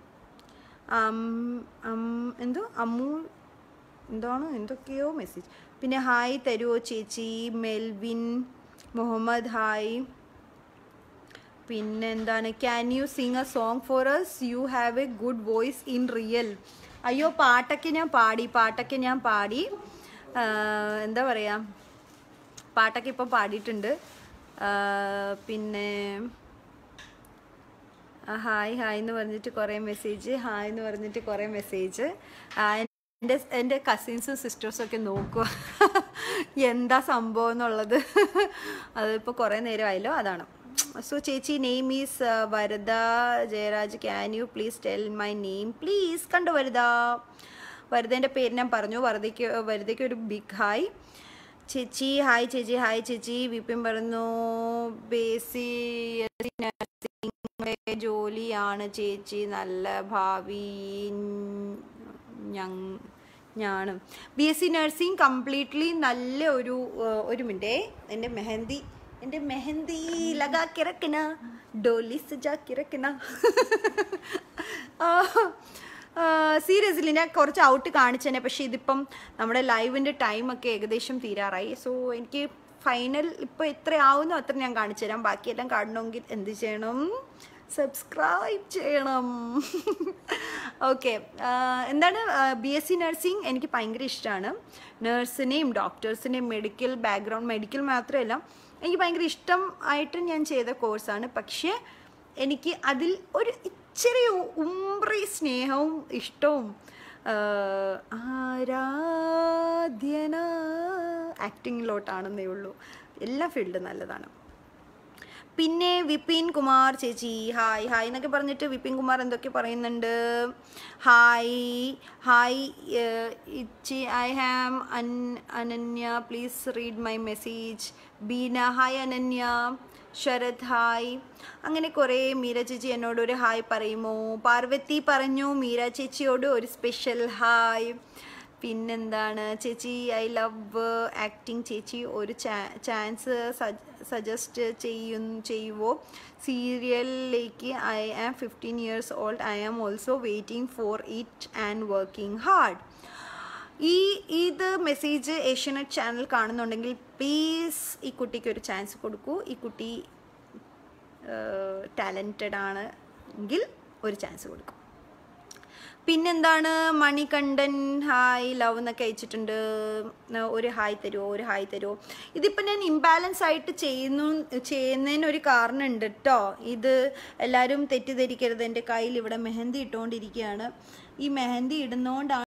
അം- അം- എന്തോ അമ്മു എന്താണ് എന്തൊക്കെയോ മെസ്സേജ് പിന്നെ ഹായ് തരുമോ ചേച്ചി മെൽവിൻ മുഹമ്മദ് ഹായ് പിന്നെ എന്താണ് can you sing a song for us you have a good voice in real അയ്യോ പാട്ടൊക്കെ ഞാൻ പാടി പാട്ടൊക്കെ ഞാൻ പാടി ആ, എന്താ പറയുക പാട്ടൊക്കെ ഇപ്പം പാടിയിട്ടുണ്ട് ആ, പിന്നെ ആ, ഹായ് ഹായ് എന്ന് പറഞ്ഞിട്ട് കുറേ മെസ്സേജ് ഹായ് എന്ന് പറഞ്ഞിട്ട് കുറേ മെസ്സേജ് എൻ്റെ എൻ്റെ കസിൻസും സിസ്റ്റേഴ്സും ഒക്കെ നോക്കുക എന്താ സംഭവം എന്നുള്ളത് അതിപ്പോൾ കുറേ നേരമായല്ലോ അതാണ് സോ ചേച്ചി name is Varada Jayaraj can you please tell my name please കണ്ടു വരദ വരദേൻ്റെ പേര് ഞാൻ പറഞ്ഞു വരദയ്ക്ക് വരദയ്ക്ക് ഒരു ബിഗ് ഹായ് ചേച്ചി ഹായ് ചേച്ചി ഹായ് ചേച്ചി വിപിൻ പറഞ്ഞു ബേസി നഴ്സിംഗ് ജോലിയാണ് ചേച്ചി നല്ല ഭാവി ഞങ് ഞാണ് B S C nursing completely നല്ല ഒരു ഏഹ്, ഒരു മിനിറ്റേ എൻ്റെ മെഹന്തി എൻ്റെ മെഹന്തി ലഗാ കിറക്കന ഡോലി സജാ കിറക്കന സീരിയസ്ലി ഞാൻ കുറച്ച് ഔട്ട് കാണിച്ചേനെ പക്ഷേ ഇതിപ്പം നമ്മുടെ ലൈവിൻ്റെ ടൈമൊക്കെ ഏകദേശം തീരാറായി സോ എനിക്ക് ഫൈനൽ ഇപ്പോൾ എത്ര ആവുന്നോ അത്ര ഞാൻ കാണിച്ചു തരാം ബാക്കിയെല്ലാം കാണണമെങ്കിൽ എന്ത് ചെയ്യണം സബ്സ്ക്രൈബ് ചെയ്യണം ഓക്കെ എന്താണ് ബി എസ് സി നഴ്സിംഗ് എനിക്ക് ഭയങ്കര ഇഷ്ടമാണ് നേഴ്സിനെയും ഡോക്ടേഴ്സിനെയും മെഡിക്കൽ ബാക്ക്ഗ്രൗണ്ട് മെഡിക്കൽ മാത്രമല്ല എനിക്ക് ഭയങ്കര ഇഷ്ടം ആയിട്ട് ഞാൻ ചെയ്ത കോഴ്സാണ് പക്ഷേ എനിക്ക് അതിൽ ഒരു ഇച്ചിരി ഉംബ്രി സ്നേഹവും ഇഷ്ടവും ആരാധ്യന ആക്ടിങ്ങിലോട്ടാണെന്നേ ഉള്ളൂ എല്ലാ ഫീൽഡും നല്ലതാണ് പിന്നെ വിപിൻ കുമാർ ചേച്ചി ഹായ് ഹായ് എന്നൊക്കെ പറഞ്ഞിട്ട് വിപിൻ കുമാർ എന്തൊക്കെ പറയുന്നുണ്ട് ഹായ് ഹായ് ഇച്ചി ഐ ഹാം അൻ Ananya please read my message Beena hi Ananya Sarath hi അങ്ങനെ കുറേ മീര ചേച്ചി എന്നോട് ഒരു ഹായ് പറയുമോ പാർവതി പറഞ്ഞു മീര ചേച്ചിയോട് ഒരു സ്പെഷ്യൽ ഹായ് പിന്നെന്താണ് ചേച്ചി ഐ ലവ് ആക്ടിങ് ചേച്ചി ഒരു ചാൻസ് സജസ്റ്റ് ചെയ്യും ചെയ്യുമോ സീരിയലിലേക്ക് I am fifteen years old I am also waiting for it and working hard ഈ ഇത് മെസ്സേജ് ഏഷ്യനെറ്റ് ചാനൽ കാണുന്നുണ്ടെങ്കിൽ പ്ലീസ് ഈ കുട്ടിക്ക് ഒരു ചാൻസ് കൊടുക്കൂ ഈ കുട്ടി ടാലൻറ്റഡ് ആണ് എങ്കിൽ ഒരു ചാൻസ് കൊടുക്കും പിന്നെന്താണ് മണികണ്ഠൻ ഹായ് ലവ് എന്നൊക്കെ അയച്ചിട്ടുണ്ട് ഒരു ഹായ് തരുമോ ഒരു ഹായ് തരുമോ ഇതിപ്പോൾ ഞാൻ ഇംബാലൻസ് ആയിട്ട് ചെയ്യുന്നു ചെയ്യുന്നതിന് ഒരു കാരണമുണ്ട് കേട്ടോ ഇത് എല്ലാവരും തെറ്റിദ്ധരിക്കരുത് എൻ്റെ കയ്യിൽ ഇവിടെ മെഹന്തി ഇട്ടുകൊണ്ടിരിക്കുകയാണ് ഈ മെഹന്തി ഇടുന്നതുകൊണ്ടാണ്